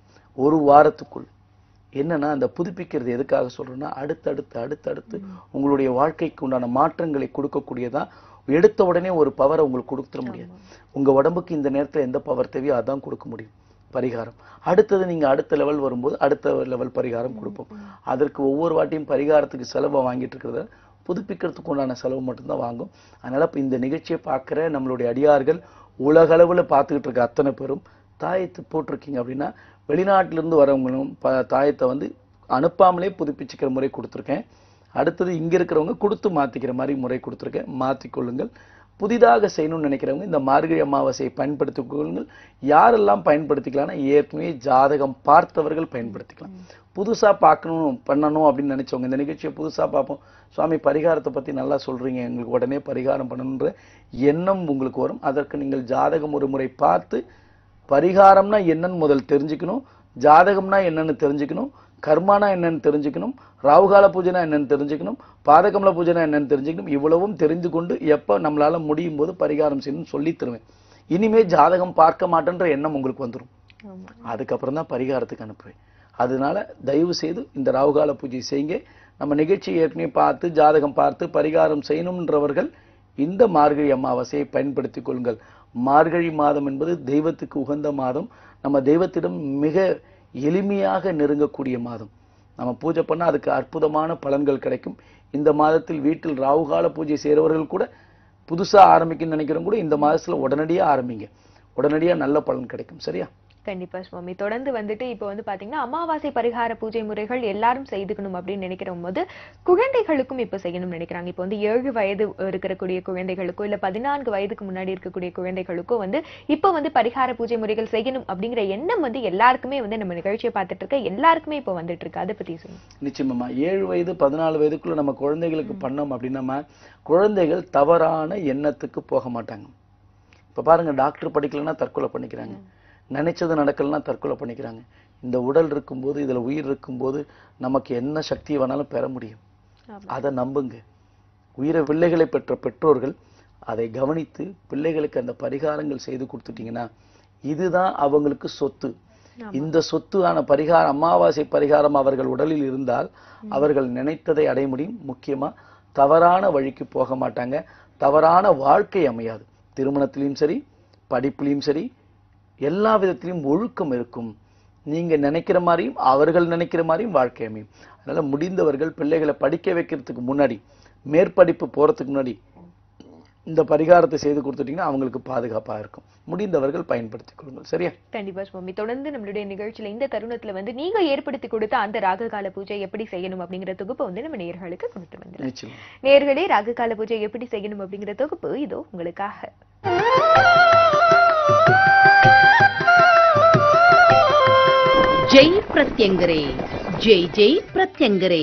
ஒரு வாரத்துக்குள் என்னன்னா அந்த புதுப்பிக்கிறது எதுக்காக சொல்றேன்னா அடுத்தடுத்து அடுத்தடுத்து உங்களுடைய வாழ்க்கைக்கு உண்டான மாற்றங்களை கொடுக்கக்கூடியதா எடுத்த உடனே ஒரு பவரை உங்களுக்கு கொடுத்துட முடியாது உங்க உடம்புக்கு இந்த நேரத்துல எந்த பவர் தேவையோ அதான் கொடுக்க முடியும் பரிகாரம் அடுத்தது நீங்க அடுத்த லெவல் வரும்போது அடுத்த லெவல் பரிகாரம் கொடுப்போம் அதற்கு ஒவ்வொரு வாட்டியும் பரிகாரத்துக்கு செலவை வாங்கிட்டு இருக்கிறத புதுப்பிக்கிறதுக்கு உண்டான செலவு மட்டும்தான் வாங்கும் அதனால இப்ப இந்த நிகழ்ச்சியை பார்க்கிற நம்மளுடைய அடியார்கள் உலகளவுல பார்த்துக்கிட்டு இருக்க அத்தனை பேரும் தாயத்து போட்டிருக்கீங்க அப்படின்னா வெளிநாட்டுல இருந்து வரவங்களும் ப- தாயத்தை வந்து அனுப்பாமலே புதுப்பிச்சுக்கிற முறை கொடுத்துருக்கேன் அடுத்தது இங்க இருக்கிறவங்க கொடுத்து மாத்திக்கிற மாதிரி முறை கொடுத்துருக்கேன் மாத்திக்கொள்ளுங்கள் புதிதாக செய்யணும்னு நினைக்கிறவங்க இந்த மார்கழி அமாவாசையை பயன்படுத்திக் கொள்ளுங்கள் யாரெல்லாம் பயன்படுத்திக்கலாம்னா ஏற்கனவே ஜாதகம் பார்த்தவர்கள் பயன்படுத்திக்கலாம் புதுசா பார்க்கணும் பண்ணணும் அப்படின்னு நினைச்சவங்க இந்த நிகழ்ச்சியை புதுசா பார்ப்போம் சுவாமி பரிகாரத்தை பத்தி நல்லா சொல்றீங்க எங்களுக்கு உடனே பரிகாரம் பண்ணணுன்ற எண்ணம் உங்களுக்கு வரும் அதற்கு நீங்கள் ஜாதகம் ஒரு முறை பார்த்து பரிகாரம்னா என்னன்னு முதல் தெரிஞ்சுக்கணும் ஜாதகம்னா என்னன்னு தெரிஞ்சுக்கணும் கர்மானா என்னன்னு தெரிஞ்சுக்கணும் ராவுகால பூஜைனா என்னன்னு தெரிஞ்சுக்கணும் பாதகமல பூஜைனா என்னன்னு தெரிஞ்சுக்கணும் இவ்வளவும் தெரிந்து கொண்டு எப்ப நம்மளால முடியும் போது பரிகாரம் செய்யணும்னு சொல்லி தருவேன் இனிமே ஜாதகம் பார்க்க மாட்டேன்ற எண்ணம் உங்களுக்கு வந்துரும் ஆமா அதுக்கப்புறம் தான் பரிகாரத்துக்கு அனுப்புவேன் அதனால தயவு செய்து இந்த ராவுகால பூஜை செய்யுங்க நம்ம நிகழ்ச்சி ஏற்கனவே பார்த்து ஜாதகம் பார்த்து பரிகாரம் செய்யணும்ன்றவர்கள் இந்த மார்கழி அமாவாசையை பயன்படுத்திக் கொள்ளுங்கள் மார்கழி மாதம் என்பது தெய்வத்துக்கு உகந்த மாதம் நம்ம தெய்வத்திடம் மிக எளிமையாக நெருங்கக்கூடிய மாதம் நம்ம பூஜை பண்ணா அதுக்கு அற்புதமான பலன்கள் கிடைக்கும் இந்த மாதத்தில் வீட்டில் ராகுகால பூஜை செய்கிறவர்கள் கூட புதுசா ஆரம்பிக்கணும்னு நினைக்கிறவங்க கூட இந்த மாதத்துல உடனடியா ஆரம்பிங்க உடனடியா நல்ல பலன் கிடைக்கும் சரியா கண்டிப்பா சுவாமி தொடர்ந்து வந்துட்டு இப்போ வந்து பாத்தீங்கன்னா அமாவாசை பரிகார பூஜை முறைகள் எல்லாரும் செய்துக்கணும் அப்படின்னு நினைக்கிற போது குழந்தைகளுக்கும் இப்ப செய்யணும்னு நினைக்கிறாங்க இப்போ வந்து ஏழு வயது இருக்கக்கூடிய குழந்தைகளுக்கோ இல்ல பதினான்கு வயதுக்கு முன்னாடி இருக்கக்கூடிய குழந்தைகளுக்கோ வந்து இப்போ வந்து பரிகார பூஜை முறைகள் செய்யணும் அப்படிங்கிற எண்ணம் வந்து எல்லாருக்குமே வந்து நம்ம நிகழ்ச்சியை பார்த்துட்டு இருக்க எல்லாருக்குமே இப்போ வந்துட்டு இருக்கு அதை பத்தி சொல்லுங்க நிச்சயமாம்மா ஏழு வயது பதினாலு வயதுக்குள்ள நம்ம குழந்தைகளுக்கு பண்ணோம் அப்படின்னா குழந்தைகள் தவறான எண்ணத்துக்கு போக மாட்டாங்க இப்ப பாருங்க டாக்டர் படிக்கலைன்னா தற்கொலை பண்ணிக்கிறாங்க நினைச்சது நடக்கலைன்னா தற்கொலை பண்ணிக்கிறாங்க இந்த உடல் இருக்கும்போது இதுல உயிர் இருக்கும்போது நமக்கு என்ன சக்தி வேணாலும் பெற முடியும் அதை நம்புங்க உயிர பிள்ளைகளை பெற்ற பெற்றோர்கள் அதை கவனித்து பிள்ளைகளுக்கு அந்த பரிகாரங்கள் செய்து கொடுத்துட்டீங்கன்னா இதுதான் அவங்களுக்கு சொத்து இந்த சொத்தான பரிகாரம் அமாவாசை பரிகாரம் அவர்கள் உடலில் இருந்தால் அவர்கள் நினைத்ததை அடைய முடியும் முக்கியமா தவறான வழிக்கு போக மாட்டாங்க தவறான வாழ்க்கை அமையாது திருமணத்திலையும் சரி படிப்புலையும் சரி எல்லா விதத்திலையும் ஒழுக்கம் இருக்கும் நீங்க நினைக்கிற மாதிரியும் அவர்கள் நினைக்கிற மாதிரியும் வாழ்க்கை அமையும் அதனால முடிந்தவர்கள் பிள்ளைகளை படிக்க வைக்கிறதுக்கு முன்னாடி மேற்படிப்பு போறதுக்கு முன்னாடி இந்த பரிகாரத்தை செய்து கொடுத்துட்டீங்கன்னா அவங்களுக்கு பாதுகாப்பா இருக்கும் முடிந்தவர்கள் பயன்படுத்திக் கொள்ளுங்கள் சரியா கண்டிப்பா சுவாமி தொடர்ந்து நம்மளுடைய நிகழ்ச்சியில இந்த தருணத்துல வந்து நீங்க ஏற்படுத்தி கொடுத்த அந்த ராககால பூஜை எப்படி செய்யணும் அப்படிங்கிற தொகுப்பை வந்து நம்ம நேர்களுக்கு கொடுத்து வந்து நிச்சயம் நேர்களே ராககால பூஜை எப்படி செய்யணும் அப்படிங்கிற தொகுப்பு இதோ உங்களுக்காக ஜெய் பிரத்யங்கரே ஜெய் ஜெய் பிரத்யங்கரே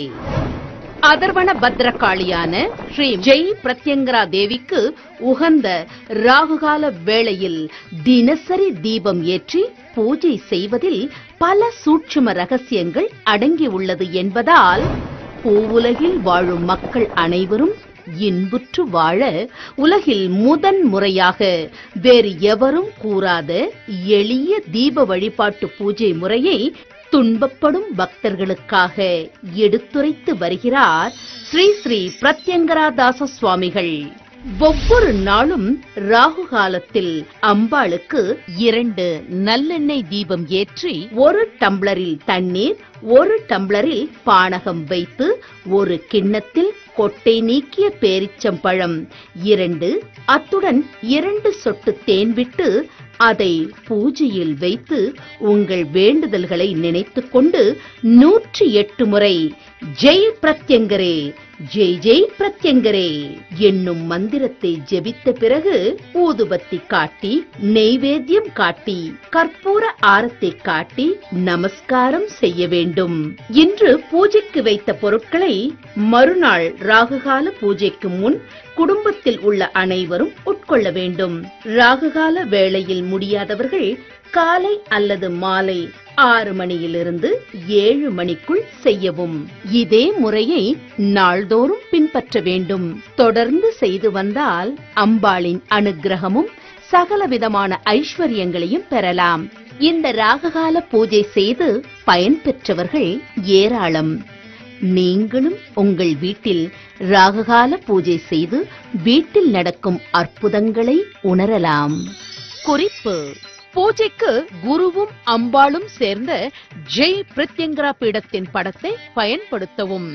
அதர்வன பத்ரகாளியான ஸ்ரீ ஜெய் பிரத்யங்கரா தேவிக்கு உகந்த ராகுகால வேளையில் தினசரி தீபம் ஏற்றி பூஜை செய்வதில் பல சூட்சும ரகசியங்கள் அடங்கியுள்ளது என்பதால் பூவுலகில் வாழும் மக்கள் அனைவரும் இன்புற்று வாழ உலகில் முதன் முறையாக வேறு எவரும் கூறாத எளிய தீப வழிபாட்டு பூஜை முறையை துன்பப்படும் பக்தர்களுக்காக எடுத்துரைத்து வருகிறார் ஸ்ரீ ஸ்ரீ பிரத்யங்கராதாச சுவாமிகள் ஒவ்வொரு நாளும் ராகு காலத்தில் அம்பாளுக்கு இரண்டு நல்லெண்ணெய் தீபம் ஏற்றி ஒரு டம்ளரில் தண்ணீர் ஒரு டம்ளரில் பானகம் வைத்து ஒரு கிண்ணத்தில் கொட்டை நீக்கிய பேரிச்சம்பழம் இரண்டு அத்துடன் இரண்டு சொட்டு தேன் விட்டு அதை பூஜையில் வைத்து உங்கள் வேண்டுதல்களை நினைத்துக் கொண்டு நூற்றி எட்டு முறை ஜெய் பிரத்யங்கரே ஜெய் ஜெய் பிரத்யங்கரே என்னும் மந்திரத்தை ஜெபித்த பிறகு ஊதுபத்தி காட்டி நெய்வேத்தியம் காட்டி கற்பூர ஆரத்தை காட்டி நமஸ்காரம் செய்ய வேண்டும் இன்று பூஜைக்கு வைத்த பொருட்களை மறுநாள் ராகுகால பூஜைக்கு முன் குடும்பத்தில் உள்ள அனைவரும் உட்கொள்ள வேண்டும் ராகுகால வேளையில் முடியாதவர்கள் காலை அல்லது மாலை ஆறு மணியிலிருந்து ஏழு மணிக்குள் செய்யவும் இதே முறையை நாள்தோறும் பின்பற்ற வேண்டும் தொடர்ந்து செய்து வந்தால் அம்பாளின் அனுக்கிரகமும் சகலவிதமான ஐஸ்வர்யங்களையும் பெறலாம் இந்த ராககால பூஜை செய்து பயன்பெற்றவர்கள் ஏராளம் நீங்களும் உங்கள் வீட்டில் ராககால பூஜை செய்து வீட்டில் நடக்கும் அற்புதங்களை உணரலாம் குறிப்பு பூஜைக்கு குருவும் அம்பாளும் சேர்ந்த ஜெய் பிரத்யங்கரா பீடத்தின் படத்தை பயன்படுத்தவும்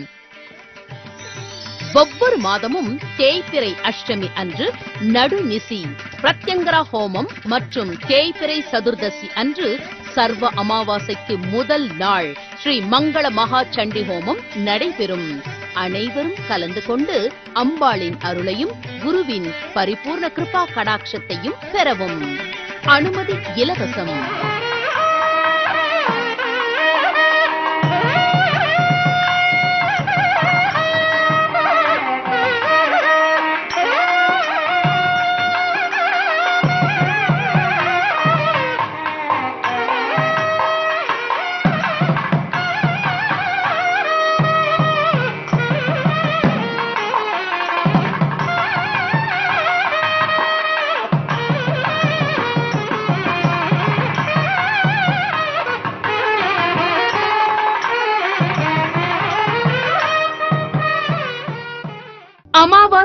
ஒவ்வொரு மாதமும் தேய்பிறை அஷ்டமி அன்று நடுநிசி பிரத்யங்கரா ஹோமம் மற்றும் தேய்பிறை சதுர்தசி அன்று சர்வ அமாவாசைக்கு முதல் நாள் ஸ்ரீ மங்கள மகா சண்டி ஹோமம் நடைபெறும் அனைவரும் கலந்து கொண்டு அம்பாளின் அருளையும் குருவின் பரிபூர்ண கிருபா கடாட்சத்தையும் பெறவும் அனுமதி இலவசம்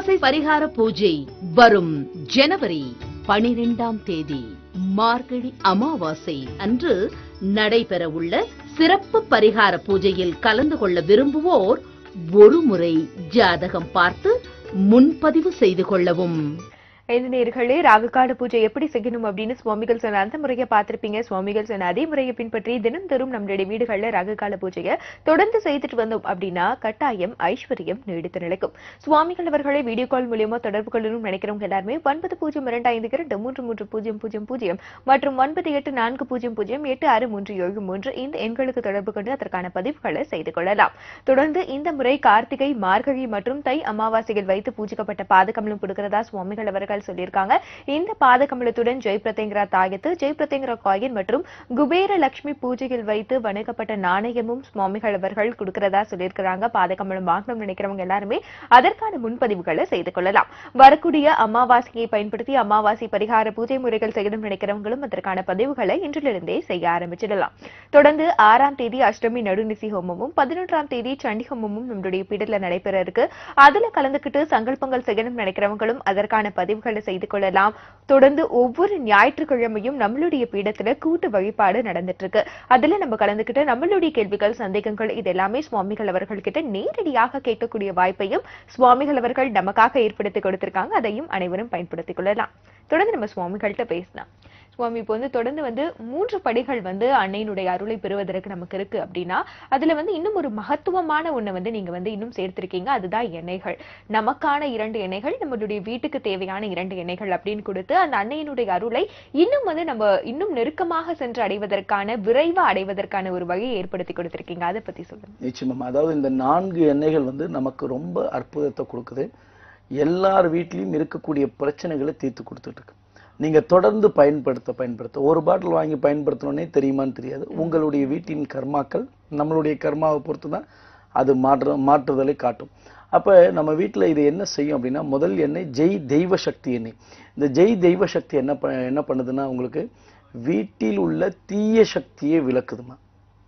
அமாவாசை பரிகார பூஜை வரும் ஜனவரி பனிரெண்டாம் தேதி மார்கழி அமாவாசை அன்று நடைபெறவுள்ள சிறப்பு பரிகார பூஜையில் கலந்து கொள்ள விரும்புவோர் ஒருமுறை ஜாதகம் பார்த்து முன்பதிவு செய்து கொள்ளவும் இந்த நேர்களே ராகுகால பூஜை எப்படி செய்யணும் அப்படின்னு சுவாமிகள் சொன்ன அந்த முறையை பார்த்திருப்பீங்க சுவாமிகள் சொன்ன அதே முறையை பின்பற்றி தினந்தோறும் நம்மளுடைய வீடுகள்ல ராகுகால பூஜையை தொடர்ந்து செய்துட்டு வந்தோம் அப்படின்னா கட்டாயம் ஐஸ்வர்யம் நீடித்து நிலைக்கும் சுவாமிகள் அவர்களை வீடியோ கால் மூலியமா தொடர்பு கொள்ளணும் நினைக்கிறவங்க எல்லாருமே ஒன்பது பூஜ்ஜியம் இரண்டு ஐந்து இரண்டு மூன்று மூன்று பூஜ்ஜியம் பூஜ்ஜியம் பூஜ்ஜியம் மற்றும் ஒன்பது எட்டு நான்கு பூஜ்ஜியம் பூஜ்ஜியம் எட்டு ஆறு மூன்று ஏழு மூன்று இந்த எண்களுக்கு தொடர்பு கொண்டு அதற்கான பதிவுகளை செய்து கொள்ளலாம் தொடர்ந்து இந்த முறை கார்த்திகை மார்கழி மற்றும் தை அமாவாசையில் வைத்து பூஜிக்கப்பட்ட பாதகமலம் கொடுக்கிறதா சுவாமிகள் அவர்கள் சொல்லியிருக்காங்க இந்த பாதகமலத்துடன் ஜெய் பிரத்யங்கரா தாயத்து ஜெய் பிரத்யங்கரா காயின் மற்றும் குபேர லட்சுமி பூஜையில் வைத்து வணங்கப்பட்ட நாணயமும் சுவாமிகள் அவர்கள் கொடுக்கிறதா சொல்லியிருக்கிறாங்க பாதகமலம் வாங்கணும் நினைக்கிறவங்க எல்லாருமே அதற்கான முன்பதிவுகளை செய்து கொள்ளலாம் வரக்கூடிய அமாவாசையை பயன்படுத்தி அமாவாசை பரிகார பூஜை முறைகள் செய்யணும் நினைக்கிறவங்களும் அதற்கான பதிவுகளை இன்றிலிருந்தே செய்ய ஆரம்பிச்சிடலாம் தொடர்ந்து ஆறாம் தேதி அஷ்டமி நடுநிசி ஹோமமும் பதினொன்றாம் தேதி சண்டி ஹோமமும் நம்மளுடைய பீடத்துல நடைபெற இருக்கு அதுல கலந்துக்கிட்டு சங்கல்பங்கள் செய்யணும் நினைக்கிறவங்களும் அதற்கான பதிவுகளை செய்து கொள்ளலாம் தொடர்ந்து ஒவ்வொரு ஞாயிற்றுக்கிழமையும் நம்மளுடைய பீடத்துல கூட்டு வழிபாடு நடந்துட்டு இருக்கு அதுல நம்ம கலந்துக்கிட்டு நம்மளுடைய கேள்விகள் சந்தேகங்கள் இது எல்லாமே சுவாமிகள் அவர்கள் கிட்ட நேரடியாக கேட்கக்கூடிய வாய்ப்பையும் சுவாமிகள் அவர்கள் நமக்காக ஏற்படுத்தி கொடுத்திருக்காங்க அதையும் அனைவரும் பயன்படுத்திக் கொள்ளலாம் தொடர்ந்து நம்ம சுவாமிகள்கிட்ட பேசலாம் சுவாமி இப்போ வந்து தொடர்ந்து வந்து மூன்று படிகள் வந்து அன்னையினுடைய அருளை பெறுவதற்கு நமக்கு இருக்கு அப்படின்னா அதுல வந்து இன்னும் ஒரு மகத்துவமான ஒண்ணை வந்து நீங்க வந்து இன்னும் சேர்த்திருக்கீங்க அதுதான் எண்ணெய்கள் நமக்கான இரண்டு எண்ணெய்கள் நம்மளுடைய வீட்டுக்கு தேவையான இரண்டு எண்ணெய்கள் அப்படின்னு கொடுத்து அந்த அன்னையினுடைய அருளை இன்னும் வந்து நம்ம இன்னும் நெருக்கமாக சென்று அடைவதற்கான விரைவா அடைவதற்கான ஒரு வழியை ஏற்படுத்தி கொடுத்திருக்கீங்க அதை பத்தி சொல்லுங்க நிச்சயமா அதாவது இந்த நான்கு எண்ணெய்கள் வந்து நமக்கு ரொம்ப அற்புதத்தை கொடுக்குது எல்லார் வீட்லயும் இருக்கக்கூடிய பிரச்சனைகளை தீர்த்து கொடுத்துட்டு இருக்கு நீங்க தொடர்ந்து பயன்படுத்த பயன்படுத்த ஒரு பாட்டில் வாங்கி பயன்படுத்தணும்னே தெரியுமான்னு தெரியாது உங்களுடைய வீட்டின் கர்மாக்கள் நம்மளுடைய கர்மாவை பொறுத்து தான் அது மாற்ற மாற்றுதலை காட்டும் அப்ப நம்ம வீட்ல இது என்ன செய்யும் அப்படின்னா முதல் எண்ணெய் ஜெய் தெய்வ சக்தி எண்ணெய் இந்த ஜெய் தெய்வ சக்தி என்ன ப- என்ன பண்ணுதுன்னா உங்களுக்கு வீட்டில் உள்ள தீய சக்தியை விளக்குதுமா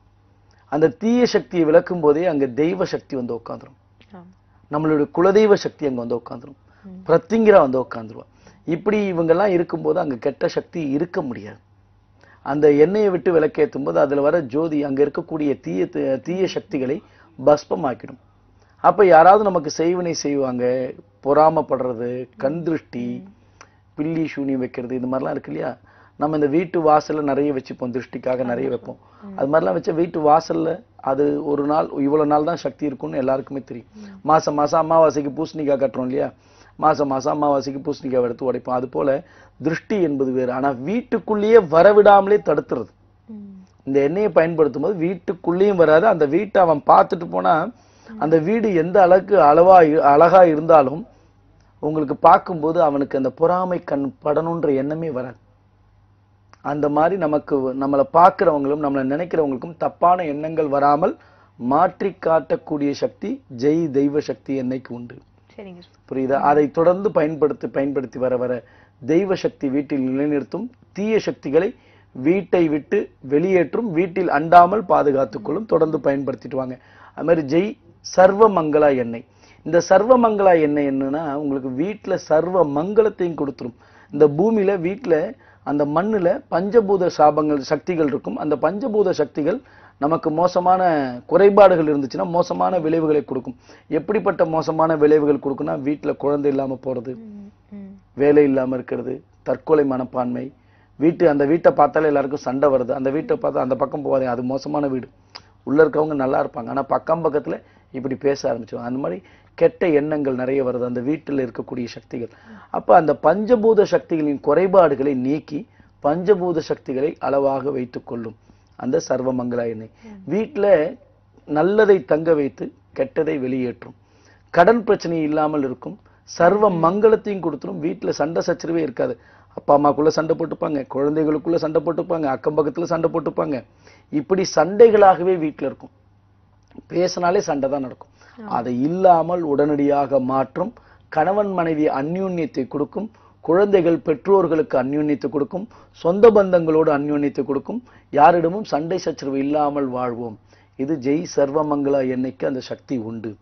அந்த தீய சக்தியை விளக்கும் போதே அங்க தெய்வ சக்தி வந்து உட்காந்துரும் நம்மளுடைய குலதெய்வ சக்தி அங்க வந்து உட்காந்துரும் பிரத்திங்கிரா வந்து உட்காந்துருவா இப்படி இவங்கெல்லாம் இருக்கும்போது அங்க கெட்ட சக்தி இருக்க முடியாது அந்த எண்ணெயை விட்டு விளக்கேற்றும் போது அதுல வர ஜோதி அங்க இருக்கக்கூடிய தீய தீய சக்திகளை பஸ்பமாக்கிடும் அப்ப யாராவது நமக்கு செய்வினை செய்வாங்க பொறாமப்படுறது கண் திருஷ்டி பில்லி சூனியம் வைக்கிறது இது மாதிரிலாம் இருக்கு இல்லையா நம்ம இந்த வீட்டு வாசல்ல நிறைய வச்சுப்போம் திருஷ்டிக்காக நிறைய வைப்போம் அது மாதிரிலாம் வச்ச வீட்டு வாசல்ல அது ஒரு நாள் இவ்வளவு நாள் தான் சக்தி இருக்கும்னு எல்லாருக்குமே தெரியும் மாசம் மாசம் அமாவாசைக்கு பூசணிக்காய் கட்டுறோம் இல்லையா மாசம் மாசம் அமாவாசைக்கு பூசணிக்காய் எடுத்து உடைப்போம் அது போல திருஷ்டி என்பது வேறு ஆனா வீட்டுக்குள்ளேயே வரவிடாமலே தடுத்துறது இந்த எண்ணெயை பயன்படுத்தும் போது வீட்டுக்குள்ளேயும் வராது அந்த வீட்டை அவன் பார்த்துட்டு போனா அந்த வீடு எந்த அளவுக்கு அளவா இ- அழகா இருந்தாலும் உங்களுக்கு பார்க்கும்போது அவனுக்கு அந்த பொறாமை கண் படணுன்ற எண்ணமே வராது அந்த மாதிரி நமக்கு நம்மளை பார்க்கிறவங்களும் நம்மளை நினைக்கிறவங்களுக்கும் தப்பான எண்ணங்கள் வராமல் மாற்றி காட்டக்கூடிய சக்தி ஜெய் தெய்வ சக்தி என்னைக்கு உண்டு சரிங்க புரியுதா அதை தொடர்ந்து பயன்படுத்தி பயன்படுத்தி வர வர தெய்வ சக்தி வீட்டில் நிலைநிறுத்தும் தீய சக்திகளை வீட்டை விட்டு வெளியேற்றும் வீட்டில் அண்டாமல் பாதுகாத்துக் கொள்ளும் தொடர்ந்து பயன்படுத்திட்டு வாங்க அது மாதிரி ஜெய் சர்வ மங்களா எண்ணெய் இந்த சர்வ மங்களா எண்ணெய் என்னன்னா உங்களுக்கு வீட்டுல சர்வ மங்களத்தையும் கொடுத்துரும் இந்த பூமியில வீட்டுல அந்த மண்ணுல பஞ்சபூத சாபங்கள் சக்திகள் இருக்கும் அந்த பஞ்சபூத சக்திகள் நமக்கு மோசமான குறைபாடுகள் இருந்துச்சுன்னா மோசமான விளைவுகளை கொடுக்கும் எப்படிப்பட்ட மோசமான விளைவுகள் கொடுக்கும்னா வீட்டுல குழந்தை இல்லாம போறது வேலை இல்லாம இருக்கிறது தற்கொலை மனப்பான்மை வீட்டு அந்த வீட்டை பார்த்தாலே எல்லாருக்கும் சண்டை வருது அந்த வீட்டை பார்த்தா அந்த பக்கம் போகாதே அது மோசமான வீடு உள்ள இருக்கவங்க நல்லா இருப்பாங்க ஆனா பக்கம் பக்கத்துல இப்படி பேச ஆரம்பிச்சிருவாங்க அந்த மாதிரி கெட்ட எண்ணங்கள் நிறைய வருது அந்த வீட்டில் இருக்கக்கூடிய சக்திகள் அப்ப அந்த பஞ்சபூத சக்திகளின் குறைபாடுகளை நீக்கி பஞ்சபூத சக்திகளை அளவாக வைத்துக் கொள்ளும் அந்த சர்வமங்களா எண்ணெய் வீட்டுல நல்லதை தங்க வைத்து கெட்டதை வெளியேற்றும் கடன் பிரச்சனை இல்லாமல் இருக்கும் சர்வ மங்களத்தையும் கொடுத்துரும் வீட்டுல சண்டை சச்சரவே இருக்காது அப்பா அம்மாக்குள்ள சண்டை போட்டுப்பாங்க குழந்தைகளுக்குள்ள சண்டை போட்டுப்பாங்க அக்கம் பக்கத்துல சண்டை போட்டுப்பாங்க இப்படி சண்டைகளாகவே வீட்டுல இருக்கும் பேசினாலே சண்டை தான் நடக்கும் அதை இல்லாமல் உடனடியாக மாற்றும் கணவன் மனைவி அந்யோன்யத்தை கொடுக்கும் குழந்தைகள் பெற்றோர்களுக்கு அந்யோன்யத்தை கொடுக்கும் சொந்த பந்தங்களோடு அந்யோன்யத்தை கொடுக்கும் யாரிடமும் சண்டை சச்சரவு இல்லாமல் வாழ்வோம் இது ஜெய் சர்வமங்களா எண்ணெய்க்கு அந்த சக்தி உண்டு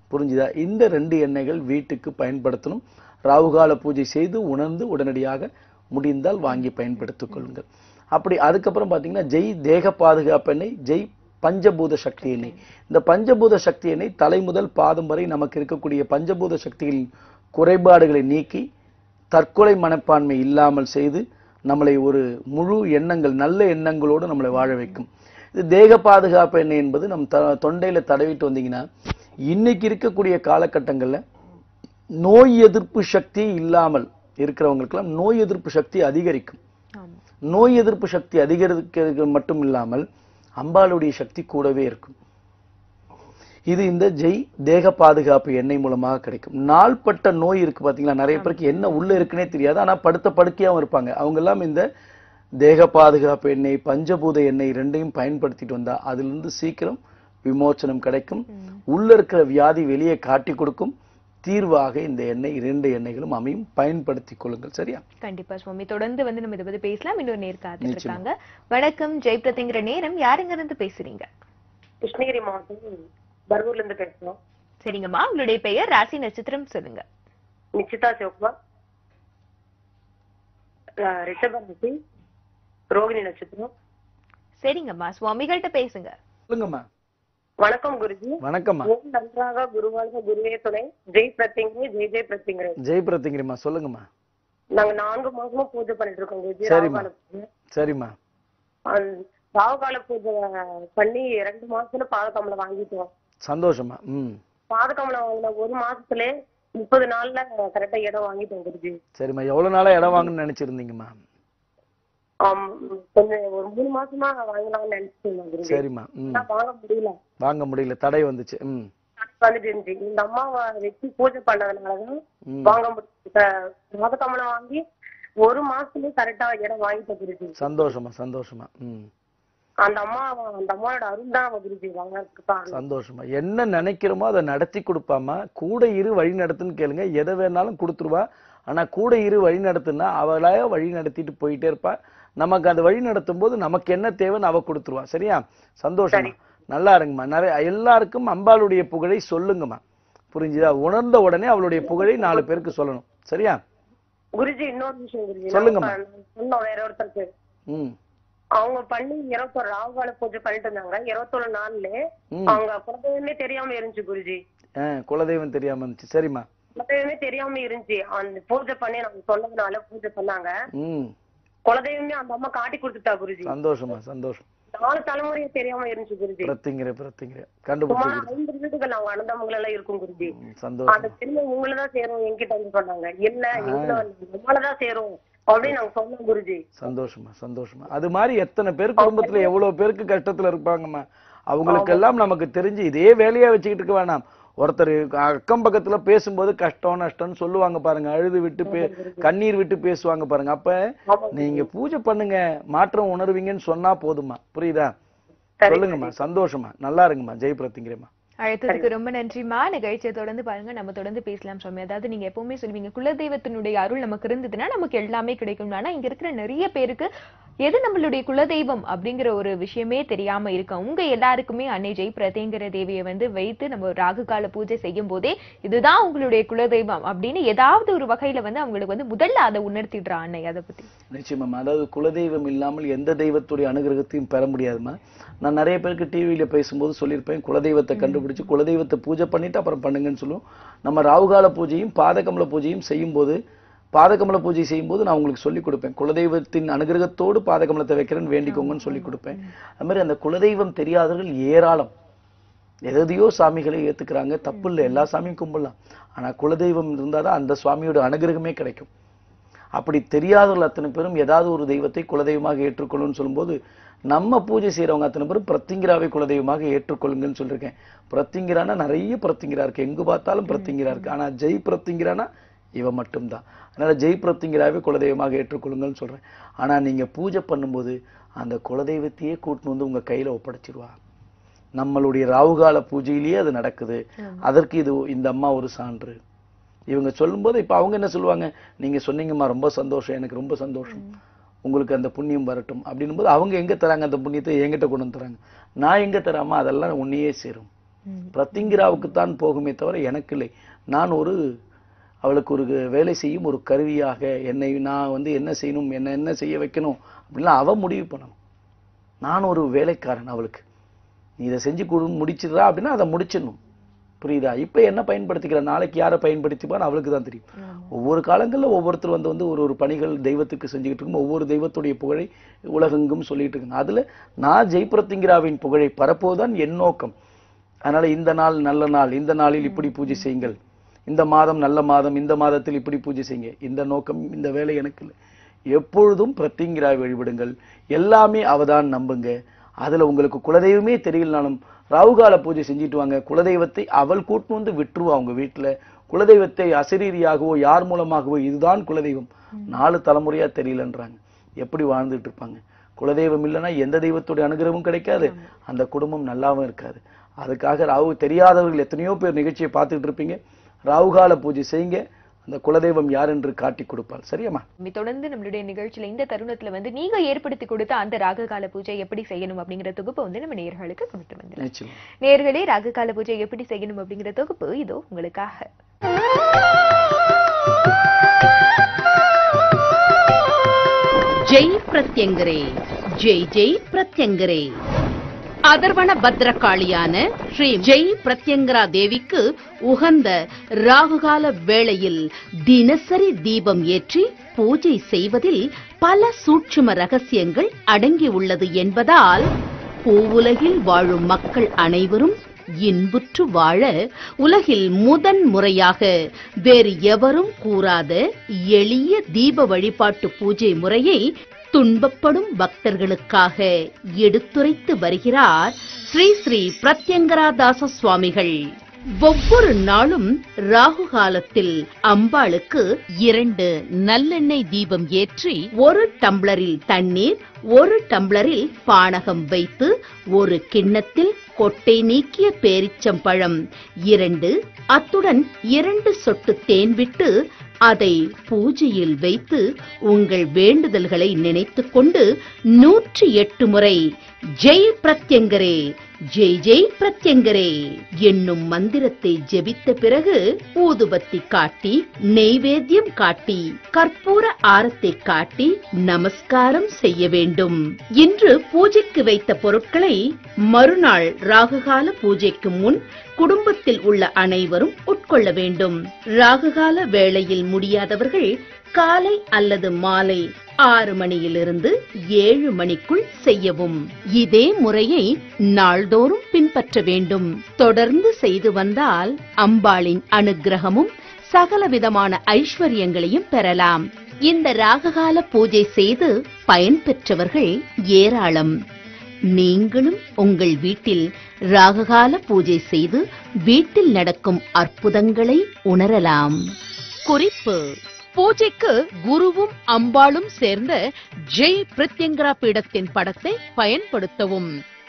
புரிஞ்சுதா இந்த ரெண்டு எண்ணெய்கள் வீட்டுக்கு பயன்படுத்தணும் ராவுகால பூஜை செய்து உணர்ந்து உடனடியாக முடிந்தால் வாங்கி பயன்படுத்திக் கொள்ளுங்கள் அப்படி அதுக்கப்புறம் பாத்தீங்கன்னா ஜெய் தேக பாதுகாப்பு எண்ணெய் ஜெய் பஞ்சபூத சக்தி எண்ணெய் இந்த பஞ்சபூத சக்தி எண்ணெய் தலை முதல் பாதம் வரை நமக்கு இருக்கக்கூடிய பஞ்சபூத சக்திகளின் குறைபாடுகளை நீக்கி தற்கொலை மனப்பான்மை இல்லாமல் செய்து நம்மளை ஒரு முழு எண்ணங்கள் நல்ல எண்ணங்களோடு நம்மளை வாழ வைக்கும் இது தேக பாதுகாப்பு எண்ணெய் என்பது நம் த தொண்டையில தடவிட்டு வந்தீங்கன்னா இன்னைக்கு இருக்கக்கூடிய காலகட்டங்கள்ல நோய் எதிர்ப்பு சக்தி இல்லாமல் இருக்கிறவங்களுக்கெல்லாம் நோய் எதிர்ப்பு சக்தி அதிகரிக்கும் ஆமா நோய் எதிர்ப்பு சக்தி அதிகரிக்கிறது மட்டும் இல்லாமல் அம்பாளுடைய சக்தி கூடவே இருக்கும் இது இந்த ஜெய் தேக பாதுகாப்பு எண்ணெய் மூலமாக கிடைக்கும் நாள்பட்ட நோய் இருக்கு பாத்தீங்களா நிறைய பேருக்கு என்ன உள்ள இருக்குன்னே தெரியாது ஆனா படுத்த படுக்கையாவும் இருப்பாங்க அவங்க எல்லாம் இந்த தேக பாதுகாப்பு எண்ணெய் பஞ்சபூத எண்ணெய் ரெண்டையும் பயன்படுத்திட்டு வந்தா அதுல இருந்து சீக்கிரம் விமோச்சனம் கிடைக்கும் உள்ள இருக்கிற வியாதி வெளியே காட்டி கொடுக்கும் தீர்வாக இந்த எண்ணெய் இரண்டு எண்ணெய்களும் அமையும் பயன்படுத்திக் கொள்ளுங்கள் சரியா கண்டிப்பா சுவாமி தொடர்ந்து வந்து நம்ம இதை பத்தி பேசலாம் இன்னொரு நேர் காத்துட்டு நிச்சயமா. இருக்காங்க வணக்கம் ஜெயபிரதிங்கிற நேரம் யாருங்க இருந்து பேசுறீங்க கிருஷ்ணகிரி மாவட்டம் பர்கூர்ல இருந்து பேசுறோம் சரிங்கம்மா உங்களுடைய பெயர் ராசி நட்சத்திரம் சொல்லுங்க நிச்சிதா சிவகுமார் அஹ் ரிஷபராசி ரோகிணி நட்சத்திரம் சரிங்கம்மா சுவாமிகள்கிட்ட பேசுங்க சொல்லுங்கம்மா வணக்கம் குருஜி வணக்கம்மா ஓம் நன்றாக குருவாழ்க குருவே துணை ஜெய் பிரத்திங்கரே ஜெய் ஜெய் பிரத்திங்கரே ஜெய் பிரத்திங்கிரிம்மா சொல்லுங்கம்மா நாங்க நான்கு மாசமா பூஜை பண்ணிட்டு இருக்கோம் குருஜி சரிம்மா. ராகுகால பூஜை சரிம்மா அந்த ராகுகால பூஜை பண்ணி ரெண்டு மாசத்துல பாதகமலை வாங்கிட்டோம் சந்தோஷமா ம் பாதகமலை வாங்கின ஒரு மாசத்துல முப்பது நாள்ல கரெக்டா இடம் வாங்கிட்டோம் குருஜி சரிம்மா எவ்வளவு நாளா இடம் வாங்கணும்னு நினைச்சிருந்தீங்கம்மா ஆம், கொஞ்சம் ஒரு மூணு மாசமா வாங்கலாம்னு நினைச்சிட்டு இருந்தேன் குருஜி சரிம்மா ம் ஆனா வாங்க முடியல வாங்க முடியல தடை வந்துச்சு ம் வந்துட்டு இருந்துச்சு இந்த அம்மாவை வச்சு பூஜை பண்ணதுனாலதான் ம் வாங்க முடியல பாதகமலை வாங்கி ஒரு மாசத்துலயே கரெக்டா இடம் வாங்கிட்டோம் குருஜி சந்தோஷமா சந்தோஷமா ம் அந்த அம்மா அந்த அம்மாவோட அருள் தான் குருஜி வாங்கறதுக்கு காரணம் சந்தோஷமா என்ன நினைக்கிறோமோ அதை நடத்தி கொடுப்பாமா கூட இரு வழி நடத்துன்னு கேளுங்க எதை வேணாலும் கொடுத்துருவா ஆனா கூட இரு வழி நடத்துனா அவளா வழி நடத்திட்டு போயிட்டே இருப்பா நமக்கு அது வழி நடத்தும் போது நமக்கு என்ன தேவைன்னு அவ கொடுத்துருவா சரியா சந்தோஷமா நல்லா இருங்கம்மா நிறைய எல்லாருக்கும் அம்பாளுடைய புகழை சொல்லுங்கம்மா புரிஞ்சுதா உணர்ந்த உடனே அவளுடைய புகழை நாலு பேருக்கு சொல்லணும் சரியா குருஜி இன்னொரு விஷயம் குருஜி சொல்லுங்கம்மா. நான் சொன்னோம் வேற ஒருத்தருக்கு ம் அவங்க பண்ணி இருபத்தொரு ராகுகால பூஜை பண்ணிட்டு இருந்தாங்க இருபத்தொரு நாள்ல ம் அவங்க குலதெய்வமே தெரியாம இருந்துச்சு குருஜி ஆ குலதெய்வம் தெரியாம இருந்துச்சு சரிம்மா குலதெய்வமே தெரியாம இருந்துச்சு அந்த பூஜை பண்ணி நாங்க சொன்னதுனால பூஜை பண்ணாங்க ம் குலதெய்வமே அந்த அம்மா காட்டி கொடுத்துட்டா குருஜி சந்தோஷமா சந்தோஷம் நாலு தலைமுறையும் தெரியாம இருந்துச்சு குருஜி பிரத்திங்கிற பிரத்திங்கிற சுமார் கண்டுபிடிச்சு ஐந்து வீடுகள் அவங்க அனுதாபங்கள் எல்லாம் இருக்கும் குருஜி சந்தோஷம் அந்த பெருமை உங்களதான் சேரும் என்கிட்ட வந்து சொன்னாங்க இல்ல எங்களை நம்மளதான் சேரும் அப்படின்னு நாங்க சொன்னோம் குருஜி சந்தோஷமா சந்தோஷமா அது மாதிரி எத்தனை பேர் குடும்பத்துல எவ்வளவு பேருக்கு கஷ்டத்துல இருப்பாங்கம்மா அவங்களுக்கு எல்லாம் நமக்கு தெரிஞ்சு இதே வேலையா வச்சுக்கிட்டு இருக்க வேணாம் ஒருத்தர் அக்கம் பக்கத்துல பேசும்போது கஷ்டம் நஷ்டம்னு சொல்லுவாங்க பாருங்க அழுது விட்டு பே கண்ணீர் விட்டு பேசுவாங்க பாருங்க அப்ப ஆமா நீங்க பூஜை பண்ணுங்க மாற்றம் உணர்வீங்கன்னு சொன்னா போதுமா புரியுதா சொல்லுங்கம்மா சந்தோஷமா நல்லா இருங்கம்மா ஜெய் பிரத்திங்கிறேம்மா அழைத்ததுக்கு ரொம்ப நன்றிமா நிகழ்ச்சியை தொடர்ந்து பாருங்க நம்ம தொடர்ந்து பேசலாம் சுவாமி அதாவது நீங்க எப்பவுமே சொல்லுவீங்க குலதெய்வத்தினுடைய அருள் நமக்கு இருந்ததுன்னா நமக்கு எல்லாமே கிடைக்கும் ஆனா இங்க இருக்கிற நிறைய பேருக்கு எது நம்மளுடைய குலதெய்வம் அப்படிங்கிற ஒரு விஷயமே தெரியாம இருக்கும் உங்க எல்லாருக்குமே அன்னை ஜெய் பிரதேங்கிற தேவியை வந்து வைத்து நம்ம ராகு கால பூஜை செய்யும் போதே இதுதான் உங்களுடைய குலதெய்வம் அப்படின்னு ஏதாவது ஒரு வகையில வந்து அவங்களுக்கு வந்து முதல்ல அதை உணர்த்திடுறா அன்னை அதை பத்தி நிச்சயமா அதாவது குலதெய்வம் இல்லாமல் எந்த தெய்வத்துடைய அனுகிரகத்தையும் பெற முடியாதுமா நான் நிறைய பேருக்கு டிவியில பேசும்போது சொல்லியிருப்பேன் குலதெய்வத்தை கண்டுபிடிச்சு குலதெய்வத்தை பூஜை பண்ணிட்டு அப்புறம் பண்ணுங்கன்னு சொல்லுவோம் நம்ம ராகுகால பூஜையும் பாதகமல பூஜையும் செய்யும்போது பாதகமல பூஜை செய்யும்போது நான் உங்களுக்கு சொல்லிக் கொடுப்பேன் குலதெய்வத்தின் அனுகிரகத்தோடு பாதகமலத்தை வைக்கிறேன்னு வேண்டிக்கோங்கன்னு சொல்லிக் கொடுப்பேன் அது மாதிரி அந்த குலதெய்வம் தெரியாதவர்கள் ஏராளம் எதையோ சாமிகளை ஏத்துக்கிறாங்க தப்பு இல்லை எல்லா சாமியும் கும்பிடலாம் ஆனா குலதெய்வம் இருந்தாதான் அந்த சுவாமியோட அனுகிரகமே கிடைக்கும் அப்படி தெரியாதவர்கள் அத்தனை பேரும் ஏதாவது ஒரு தெய்வத்தை குலதெய்வமாக ஏற்றுக்கொள்ளும்னு சொல்லும்போது நம்ம பூஜை செய்றவங்க அத்தனை பேரும் பிரத்திங்கிராவை குலதெய்வமாக ஏற்றுக்கொள்ளுங்கன்னு சொல்லியிருக்கேன் பிரத்திங்கிரானா நிறைய பிரத்திங்கிரா இருக்கு எங்கு பார்த்தாலும் பிரத்திங்கிரா இருக்கு ஆனா ஜெய் பிரத்திங்கிரானா இவ மட்டும்தான் அதனால ஜெய் பிரத்திங்கிராவே குலதெய்வமாக ஏற்றுக்கொள்ளுங்கன்னு சொல்றேன் ஆனா நீங்க பூஜை பண்ணும்போது அந்த குலதெய்வத்தையே கூட்டின்னு வந்து உங்க கையில ஒப்படைச்சிருவா நம்மளுடைய ராவுகால பூஜையிலேயே அது நடக்குது அதற்கு இது இந்த அம்மா ஒரு சான்று இவங்க சொல்லும்போது இப்ப அவங்க என்ன சொல்லுவாங்க நீங்க சொன்னீங்கம்மா ரொம்ப சந்தோஷம் எனக்கு ரொம்ப சந்தோஷம் உங்களுக்கு அந்த புண்ணியம் வரட்டும் அப்படின்னும் போது அவங்க எங்க தராங்க அந்த புண்ணியத்தை என்கிட்ட கொண்டு வந்து தராங்க நான் எங்க தராம அதெல்லாம் உன்னையே சேரும் பிரத்திங்கிராவுக்கு தான் போகுமே தவிர எனக்கு இல்லை நான் ஒரு அவளுக்கு ஒரு வேலை செய்யும் ஒரு கருவியாக என்னை நான் வந்து என்ன செய்யணும் என்ன என்ன செய்ய வைக்கணும் அப்படிலாம் அவ முடிவு பண்ணணும் நான் ஒரு வேலைக்காரன் அவளுக்கு நீ இதை செஞ்சு கொடு முடிச்சிடுறா அப்படின்னா அதை முடிச்சிடணும் புரியுதா இப்ப என்ன பயன்படுத்திக்கிற நாளைக்கு யாரை பயன்படுத்திப்பான்னு அவளுக்கு தான் தெரியும் ஒவ்வொரு காலங்கள்ல ஒவ்வொருத்தர் வந்து வந்து ஒரு ஒரு பணிகள் தெய்வத்துக்கு செஞ்சுக்கிட்டு இருக்கும் ஒவ்வொரு தெய்வத்துடைய புகழை உலகெங்கும் சொல்லிட்டு இருக்காங்க அதுல நான் ஜெய்பிரத்திங்கிராவின் புகழை பரப்புவதுதான் என் நோக்கம் அதனால இந்த நாள் நல்ல நாள் இந்த நாளில் இப்படி பூஜை செய்யுங்கள் இந்த மாதம் நல்ல மாதம் இந்த மாதத்தில் இப்படி பூஜை செய்யுங்க இந்த நோக்கம் இந்த வேலை எனக்கு இல்லை எப்பொழுதும் பிரத்திங்கிராய் வழிபடுங்கள் எல்லாமே அவதான் நம்புங்க அதுல உங்களுக்கு குலதெய்வமே தெரியலனாலும் ராவுகால பூஜை செஞ்சுட்டு வாங்க குலதெய்வத்தை அவள் கூட்டு வந்து விட்டுருவா அவங்க வீட்டுல குலதெய்வத்தை அசரீரியாகவோ யார் மூலமாகவோ இதுதான் குலதெய்வம் நாலு தலைமுறையா தெரியலன்றாங்க எப்படி வாழ்ந்துட்டு இருப்பாங்க குலதெய்வம் இல்லைன்னா எந்த தெய்வத்துடைய அனுகிரகமும் கிடைக்காது அந்த குடும்பம் நல்லாவும் இருக்காது அதுக்காக ராகு தெரியாதவர்கள் எத்தனையோ பேர் நிகழ்ச்சியை பார்த்துட்டு இருப்பீங்க ராகுகால பூஜை செய்யுங்க அந்த குலதெய்வம் யார் என்று காட்டி கொடுப்பாள் சரியாம்மா இனி தொடர்ந்து நம்மளுடைய நிகழ்ச்சியில இந்த தருணத்துல வந்து நீங்க ஏற்படுத்தி கொடுத்த அந்த ராககால பூஜை எப்படி செய்யணும் அப்படிங்கிற தொகுப்பு வந்து நம்ம நேயர்களுக்கு கொண்டு வந்துடலாம் நிச்சயம் நேயர்களே ராககால பூஜை எப்படி செய்யணும் அப்படிங்கிற தொகுப்பு இதோ உங்களுக்காக ஜெய் பிரத்யங்கரே ஜெய் ஜெய் பிரத்யங்கரே அதர்வன பத்ரகாளியான ஸ்ரீ ஜெய் பிரத்யங்கரா தேவிக்கு உகந்த ராகுகால வேளையில் தினசரி தீபம் ஏற்றி பூஜை செய்வதில் பல சூட்சும ரகசியங்கள் அடங்கியுள்ளது என்பதால் பூவுலகில் வாழும் மக்கள் அனைவரும் இன்புற்று வாழ உலகில் முதன் முறையாக வேறு எவரும் கூறாத எளிய தீப வழிபாட்டு பூஜை முறையை துன்பப்படும் பக்தர்களுக்காக எடுத்துரைத்து வருகிறார் ஸ்ரீ ஸ்ரீ பிரத்யங்கராதாச சுவாமிகள் ஒவ்வொரு நாளும் ராகு காலத்தில் அம்பாளுக்கு இரண்டு நல்லெண்ணெய் தீபம் ஏற்றி ஒரு டம்ளரில் தண்ணீர் ஒரு டம்ளரில் பானகம் வைத்து ஒரு கிண்ணத்தில் கொட்டை நீக்கிய பேரிச்சம்பழம் இரண்டு அத்துடன் இரண்டு சொட்டு தேன் விட்டு அதை பூஜையில் வைத்து உங்கள் வேண்டுதல்களை நினைத்துக் கொண்டு நூற்றி எட்டு முறை ஜெய் பிரத்யங்கரே ஜெய் ஜெய் பிரத்யங்கரே என்னும் மந்திரத்தை ஜெபித்த பிறகு ஊதுபத்தி காட்டி நெய்வேத்தியம் காட்டி கற்பூர ஆரத்தை காட்டி நமஸ்காரம் செய்ய வேண்டும் இன்று பூஜைக்கு வைத்த பொருட்களை மறுநாள் ராகுகால பூஜைக்கு முன் குடும்பத்தில் உள்ள அனைவரும் உட்கொள்ள வேண்டும் ராகுகால வேளையில் முடியாதவர்கள் காலை அல்லது மாலை ஆறு மணியிலிருந்து ஏழு மணிக்குள் செய்யவும் இதே முறையை நாள்தோறும் பின்பற்ற வேண்டும் தொடர்ந்து செய்து வந்தால் அம்பாளின் அனுக்கிரகமும் சகலவிதமான ஐஸ்வர்யங்களையும் பெறலாம் இந்த ராககால பூஜை செய்து பயன்பெற்றவர்கள் ஏராளம் நீங்களும் உங்கள் வீட்டில் ராககால பூஜை செய்து வீட்டில் நடக்கும் அற்புதங்களை உணரலாம் குறிப்பு பூஜைக்கு குருவும் அம்பாளும் சேர்ந்த ஜெய் பிரத்யங்கரா பீடத்தின் படத்தை பயன்படுத்தவும்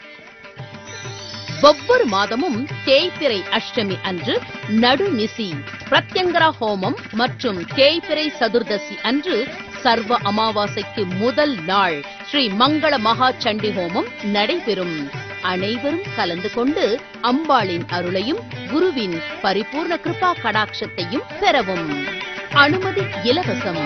ஒவ்வொரு மாதமும் தேய்பிறை அஷ்டமி அன்று நடுநிசி பிரத்யங்கரா ஹோமம் மற்றும் தேய்பிறை சதுர்தசி அன்று சர்வ அமாவாசைக்கு முதல் நாள் ஸ்ரீ மங்கள மகா சண்டி ஹோமம் நடைபெறும் அனைவரும் கலந்து கொண்டு அம்பாளின் அருளையும் குருவின் பரிபூர்ண கிருபா கடாட்சத்தையும் பெறவும் அனுமதி இலவசம்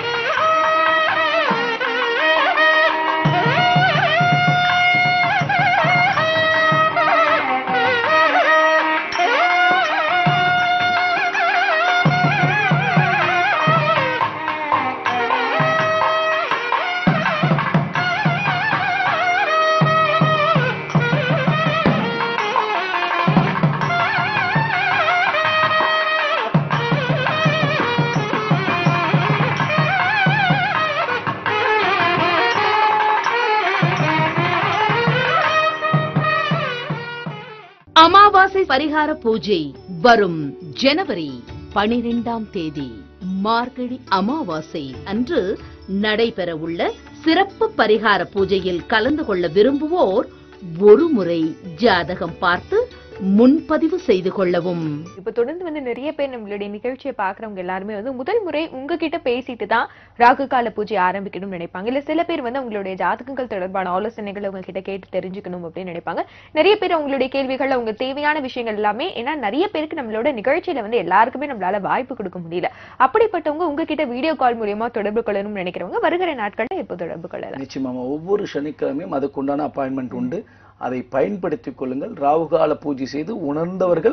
அமாவாசை பரிகார பூஜை வரும் ஜனவரி பனிரெண்டாம் தேதி மார்கழி அமாவாசை அன்று நடைபெறவுள்ள சிறப்பு பரிகார பூஜையில் கலந்து கொள்ள விரும்புவோர் ஒரு முறை ஜாதகம் பார்த்து முன்பதிவு செய்து கொள்ளவும் இப்ப தொடர்ந்து வந்து நிறைய பேர் நம்மளுடைய நிகழ்ச்சியை பாக்குறவங்க எல்லாருமே வந்து முதல் முறை உங்ககிட்ட பேசிட்டு தான் ராகு கால பூஜை ஆரம்பிக்கணும்னு நினைப்பாங்க இல்ல சில பேர் வந்து உங்களுடைய ஜாதகங்கள் தொடர்பான ஆலோசனைகளை உங்ககிட்ட கேட்டு தெரிஞ்சுக்கணும் அப்படின்னு நினைப்பாங்க நிறைய பேர் உங்களுடைய கேள்விகள் அவங்க தேவையான விஷயங்கள் எல்லாமே ஏன்னா நிறைய பேருக்கு நம்மளோட நிகழ்ச்சியில வந்து எல்லாருக்குமே நம்மளால வாய்ப்பு கொடுக்க முடியல அப்படிப்பட்டவங்க உங்ககிட்ட வீடியோ கால் மூலியமா தொடர்பு கொள்ளணும்னு நினைக்கிறவங்க வருகிற நாட்கள்ல இப்போ தொடர்பு கொள்ளலாம் நிச்சயமா ஒவ்வொரு சனிக்கிழமையும் அதுக்குண்டான அப்பாயின்மெண்ட் உண்டு அதை பயன்படுத்திக் கொள்ளுங்கள் ராகுகால பூஜை செய்து உணர்ந்தவர்கள்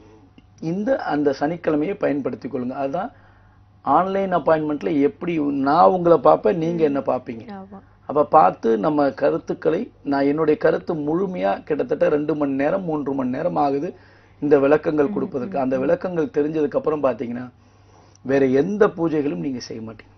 இந்த அந்த சனிக்கிழமையை பயன்படுத்திக் கொள்ளுங்க அதுதான் ஆன்லைன் அப்பாயின்மெண்ட்ல எப்படி நான் உங்களை பார்ப்பேன் நீங்க என்ன பார்ப்பீங்க ஆமா அப்ப பார்த்து நம்ம கருத்துக்களை நான் என்னுடைய கருத்து முழுமையா கிட்டத்தட்ட ரெண்டு மணி நேரம் மூன்று மணி நேரம் ஆகுது இந்த விளக்கங்கள் கொடுப்பதற்கு அந்த விளக்கங்கள் தெரிஞ்சதுக்கு அப்புறம் பாத்தீங்கன்னா வேற எந்த பூஜைகளும் நீங்க செய்ய மாட்டீங்க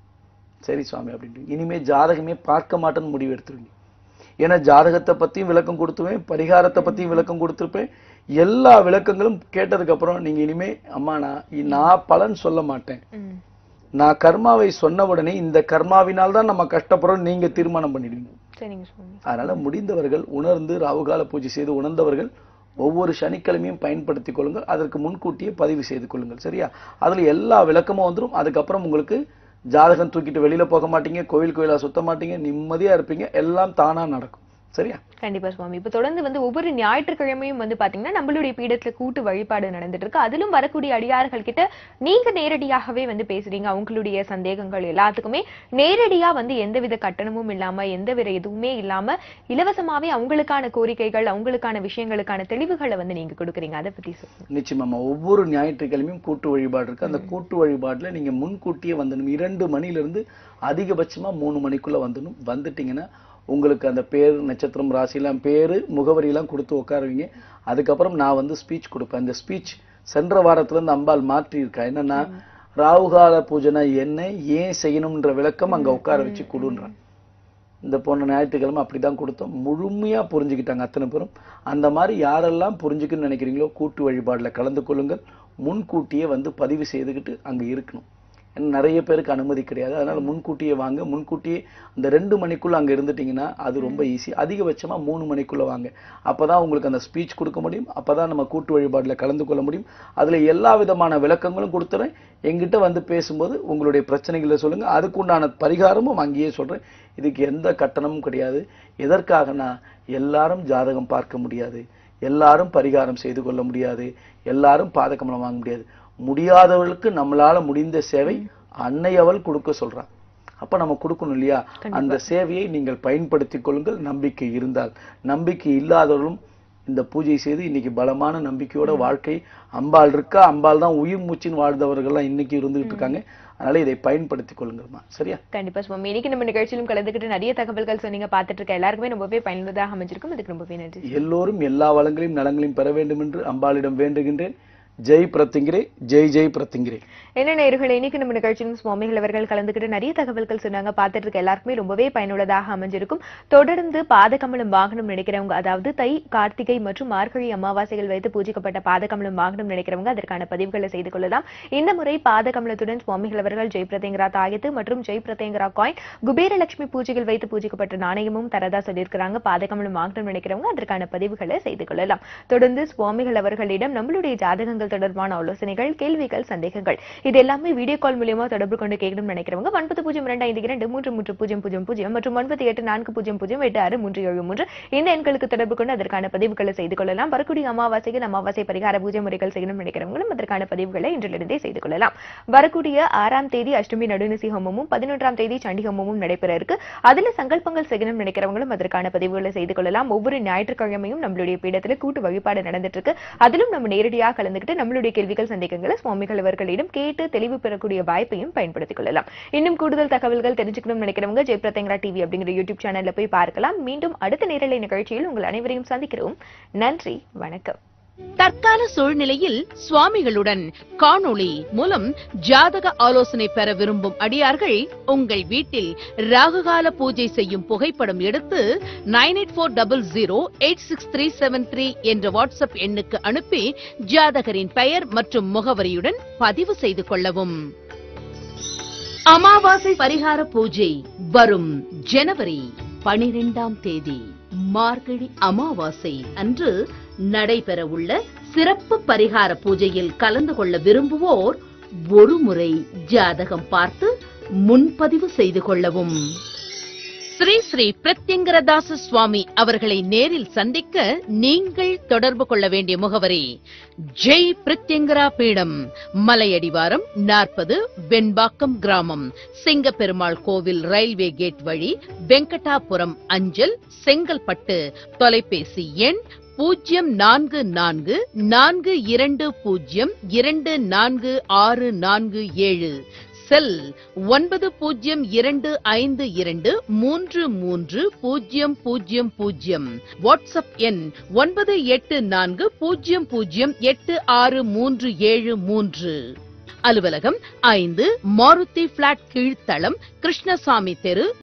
சரி சுவாமி அப்படின்ட்டு இனிமே ஜாதகமே பார்க்க மாட்டேன்னு முடிவு எடுத்துருவீங்க ஏன்னா ஜாதகத்தை பத்தியும் விளக்கம் கொடுத்துவேன் பரிகாரத்தை பத்தியும் விளக்கம் கொடுத்துருப்பேன் எல்லா விளக்கங்களும் கேட்டதுக்கு அப்புறம் நீங்க இனிமே அம்மா நான் நான் பலன் சொல்ல மாட்டேன் ம். நான் கர்மாவை சொன்ன உடனே இந்த கர்மாவினால் தான் நம்ம கஷ்டப்படுறோம் நீங்க தீர்மானம் பண்ணிடுவீங்க சரிங்க சுவாமி அதனால முடிந்தவர்கள் உணர்ந்து ராவுகால பூஜை செய்து உணர்ந்தவர்கள் ஒவ்வொரு சனிக்கிழமையும் பயன்படுத்திக் கொள்ளுங்கள் அதற்கு முன்கூட்டியே பதிவு செய்து கொள்ளுங்கள் சரியா அதுல எல்லா விளக்கமும் வந்துரும் அதுக்கப்புறம் உங்களுக்கு ஜாதகம் தூக்கிட்டு வெளியில போக மாட்டீங்க கோவில் கோயிலா சுத்த மாட்டீங்க நிம்மதியா இருப்பீங்க எல்லாம் தானா நடக்கும் சரியா கண்டிப்பா சுவாமி இப்ப தொடர்ந்து வந்து ஒவ்வொரு ஞாயிற்றுக்கிழமையும் வந்து பாத்தீங்கன்னா நம்மளுடைய பீடத்துல கூட்டு வழிபாடு நடந்துட்டு இருக்கு அதிலும் வரக்கூடிய அடியார்கள் கிட்ட நீங்க நேரடியாகவே வந்து பேசுறீங்க அவங்களுடைய சந்தேகங்கள் எல்லாத்துக்குமே நேரடியா வந்து எந்தவித கட்டணமும் இல்லாம எந்தவித எதுவுமே இல்லாம இலவசமாவே அவங்களுக்கான கோரிக்கைகள் அவங்களுக்கான விஷயங்களுக்கான தெளிவுகளை வந்து நீங்க கொடுக்குறீங்க அதை பத்தி சொல்லுங்க நிச்சயமாமா ஒவ்வொரு ஞாயிற்றுக்கிழமையும் கூட்டு வழிபாடு இருக்கு அந்த கூட்டு வழிபாட்டுல நீங்க முன்கூட்டியே வந்துடணும் இரண்டு மணில இருந்து அதிகபட்சமா மூணு மணிக்குள்ள வந்துடணும் வந்துட்டீங்கன்னா உங்களுக்கு அந்த பேர் நட்சத்திரம் ராசிலாம் பேரு முகவரி எல்லாம் கொடுத்து உட்காருவீங்க அதுக்கப்புறம் நான் வந்து ஸ்பீச் கொடுப்பேன் அந்த ஸ்பீச் சென்ற வாரத்துல இருந்து அம்பாள் மாற்றி இருக்கா என்னன்னா ராகுகால பூஜனை என்ன ஏன் செய்யணும்ன்ற விளக்கம் அங்க உட்கார வச்சு கொடுன்றான் இந்த போன ஞாயிற்றுக்கிழமை அப்படிதான் கொடுத்தோம் முழுமையா புரிஞ்சுக்கிட்டாங்க அத்தனை பேரும் அந்த மாதிரி யாரெல்லாம் புரிஞ்சுக்கணும்னு நினைக்கிறீங்களோ கூட்டு வழிபாடுல கலந்து கொள்ளுங்கள் முன்கூட்டியே வந்து பதிவு செய்துக்கிட்டு அங்க இருக்கணும் ஏன்னா நிறைய பேருக்கு அனுமதி கிடையாது அதனால முன்கூட்டியே வாங்க முன்கூட்டியே அந்த ரெண்டு மணிக்குள்ள அங்க இருந்துட்டீங்கன்னா அது ரொம்ப ஈஸி அதிகபட்சமா மூணு மணிக்குள்ள வாங்க அப்பதான் உங்களுக்கு அந்த ஸ்பீச் கொடுக்க முடியும் அப்பதான் நம்ம கூட்டு வழிபாடுல கலந்து கொள்ள முடியும் அதுல எல்லா விதமான விளக்கங்களும் கொடுத்துறேன் எங்கிட்ட வந்து பேசும்போது உங்களுடைய பிரச்சனைகளை சொல்லுங்க அதுக்குண்டான பரிகாரமும் அங்கேயே சொல்றேன் இதுக்கு எந்த கட்டணமும் கிடையாது எதற்காகனா எல்லாரும் ஜாதகம் பார்க்க முடியாது எல்லாரும் பரிகாரம் செய்து கொள்ள முடியாது எல்லாரும் பாதகமலம் வாங்க முடியாது முடியாதவர்களுக்கு நம்மளால முடிந்த சேவை அன்னை அவள் கொடுக்க சொல்றான் அப்ப நம்ம கொடுக்கணும் இல்லையா அந்த சேவையை நீங்கள் பயன்படுத்திக் கொள்ளுங்கள் நம்பிக்கை இருந்தால் நம்பிக்கை இல்லாதவர்களும் இந்த பூஜை செய்து இன்னைக்கு பலமான நம்பிக்கையோட வாழ்க்கை அம்பாள் இருக்கா அம்பாள் தான் உயிர் மூச்சின் வாழ்ந்தவர்கள்லாம் இன்னைக்கு இருந்துகிட்டு இருக்காங்க அதனால இதை பயன்படுத்திக் கொள்ளுங்கம்மா சரியா கண்டிப்பா சுவாமி இன்னைக்கு நம்ம நிகழ்ச்சியிலும் கலந்துக்கிட்டு நிறைய தகவல்கள் சொன்னீங்க பார்த்துட்டு இருக்க எல்லாருக்குமே ரொம்பவே பயனுள்ளதாக அமைஞ்சிருக்கும் அதுக்கு ரொம்பவே நன்றி எல்லோரும் எல்லா வளங்களையும் நலங்களையும் பெற வேண்டும் என்று அம்பாளிடம் வேண்டுகின்றேன் ஜெய் பிரத்திங்கிரே ஜெய் ஜெய் பிரத்திங்கிரே என்ன நேயர்களே இன்னைக்கு நம்ம நிகழ்ச்சியிலும் சுவாமிகள் அவர்கள் கலந்துக்கிட்டு நிறைய தகவல்கள் சொன்னாங்க பார்த்துட்டு இருக்க எல்லாருக்குமே ரொம்பவே பயனுள்ளதாக அமைஞ்சிருக்கும் தொடர்ந்து பாதகமலம் வாகனம் நினைக்கிறவங்க அதாவது தை கார்த்திகை மற்றும் மார்கழி அமாவாசைகள் வைத்து பூஜிக்கப்பட்ட பாதகமலம் வாகனம் நினைக்கிறவங்க அதற்கான பதிவுகளை செய்து கொள்ளலாம் இந்த முறை பாதகமலத்துடன் சுவாமிகள் அவர்கள் ஜெய் பிரதேங்கரா தாயத்து மற்றும் ஜெய் பிரதேங்கரா காயின் குபேரலட்சுமி பூஜைகள் வைத்து பூஜிக்கப்பட்ட நாணயமும் தரதா சொல்லியிருக்கிறாங்க பாதகமலம் வாகனம் நினைக்கிறவங்க அதற்கான பதிவுகளை செய்து கொள்ளலாம் தொடர்ந்து சுவாமிகள் அவர்களிடம் நம்மளுடைய ஜாதகங்கள் தொடர்பான ஆலோசனைகள் கேள்விகள் சந்தேகங்கள் இது எல்லாமே வீடியோ கால் மூலியமா தொடர்பு கொண்டு கேட்கணும்னு நினைக்கிறவங்க ஒன்பது பூஜ்ஜியம் இரண்டு ஐந்து இரண்டு மூன்று மூன்று பூஜ்ஜியம் பூஜ்ஜியம் பூஜ்ஜியம் மற்றும் ஒன்பது எட்டு நான்கு பூஜ்ஜியம் பூஜ்ஜியம் எட்டு ஆறு மூன்று ஏழு மூன்று இந்த எண்களுக்கு தொடர்பு கொண்டு அதற்கான பதிவுகளை செய்து கொள்ளலாம் வரக்கூடிய அமாவாசைக்கு அமாவாசை பரிகார பூஜை முறைகள் செய்யணும்னு நினைக்கிறவங்களும் அதற்கான பதிவுகளை இன்றிலிருந்தே செய்து கொள்ளலாம் வரக்கூடிய ஆறாம் தேதி அஷ்டமி நடுநிசி ஹோமமும் பதினொன்றாம் தேதி சண்டி ஹோமமும் நடைபெற இருக்கு அதுல சங்கல்பங்கள் செய்யணும்னு நினைக்கிறவங்களும் அதற்கான பதிவுகளை செய்து கொள்ளலாம் ஒவ்வொரு ஞாயிற்றுக்கிழமையும் நம்மளுடைய பீடத்துல கூட்டு வழிபாடு நடந்துட்டு இருக்கு அதிலும் நம்ம நேரடியாக கலந்துக்கிட்டு நம்மளுடைய கேள்விகள் சந்தேகங்களை சுவாமிகள் அவர்களிடம் கேட்டு தெளிவு பெறக்கூடிய வாய்ப்பையும் பயன்படுத்திக் கொள்ளலாம் இன்னும் கூடுதல் தகவல்கள் தெரிஞ்சுக்கணும்னு நினைக்கிறவங்க ஜெய் பிரதேங்கரா டிவி அப்படிங்கிற யூடியூப் சேனல்ல போய் பார்க்கலாம் மீண்டும் அடுத்த நேரலை நிகழ்ச்சியில் உங்கள் அனைவரையும் சந்திக்கிறோம் நன்றி வணக்கம் தற்கால சூழ்நிலையில் சுவாமிகளுடன் காணொளி மூலம் ஜாதக ஆலோசனை பெற விரும்பும் அடியார்கள் உங்கள் வீட்டில் ராகுகால பூஜை செய்யும் புகைப்படம் எடுத்து nine eight four double zero eight six three seven three என்ற வாட்ஸ்அப் எண்ணுக்கு அனுப்பி ஜாதகரின் பெயர் மற்றும் முகவரியுடன் பதிவு செய்து கொள்ளவும் அமாவாசை பரிகார பூஜை வரும் ஜனவரி பனிரெண்டாம் தேதி மார்கழி அமாவாசை அன்று நடைபெறவுள்ள சிறப்பு பரிகார பூஜையில் கலந்து கொள்ள விரும்புவோர் ஒருமுறை ஜாதகம் பார்த்து முன்பதிவு செய்து கொள்ளவும் ஸ்ரீ ஸ்ரீ பிரத்யங்கரதாச சுவாமி அவர்களை நேரில் சந்திக்க நீங்கள் தொடர்பு கொள்ள வேண்டிய முகவரி ஜெய் பிரத்யங்கரா பீடம் மலையடிவாரம் நாற்பது வெண்பாக்கம் கிராமம் சிங்கப்பெருமாள் கோவில் ரயில்வே கேட் வழி வெங்கடாபுரம் அஞ்சல் செங்கல்பட்டு தொலைபேசி எண் பூஜ்ஜியம் நான்கு நான்கு நான்கு இரண்டு பூஜ்ஜியம் இரண்டு நான்கு ஆறு நான்கு ஏழு செல் ஒன்பது பூஜ்ஜியம் இரண்டு ஐந்து இரண்டு மூன்று மூன்று பூஜ்ஜியம் பூஜ்ஜியம் பூஜ்ஜியம் வாட்ஸ்அப் எண் ஒன்பது எட்டு நான்கு பூஜ்ஜியம் பூஜ்ஜியம் எட்டு ஆறு மூன்று ஏழு மூன்று அலுவலகம் ஐந்து மாருதி பிளாட் கீழ்த்தளம் கிருஷ்ணசாமி தெரு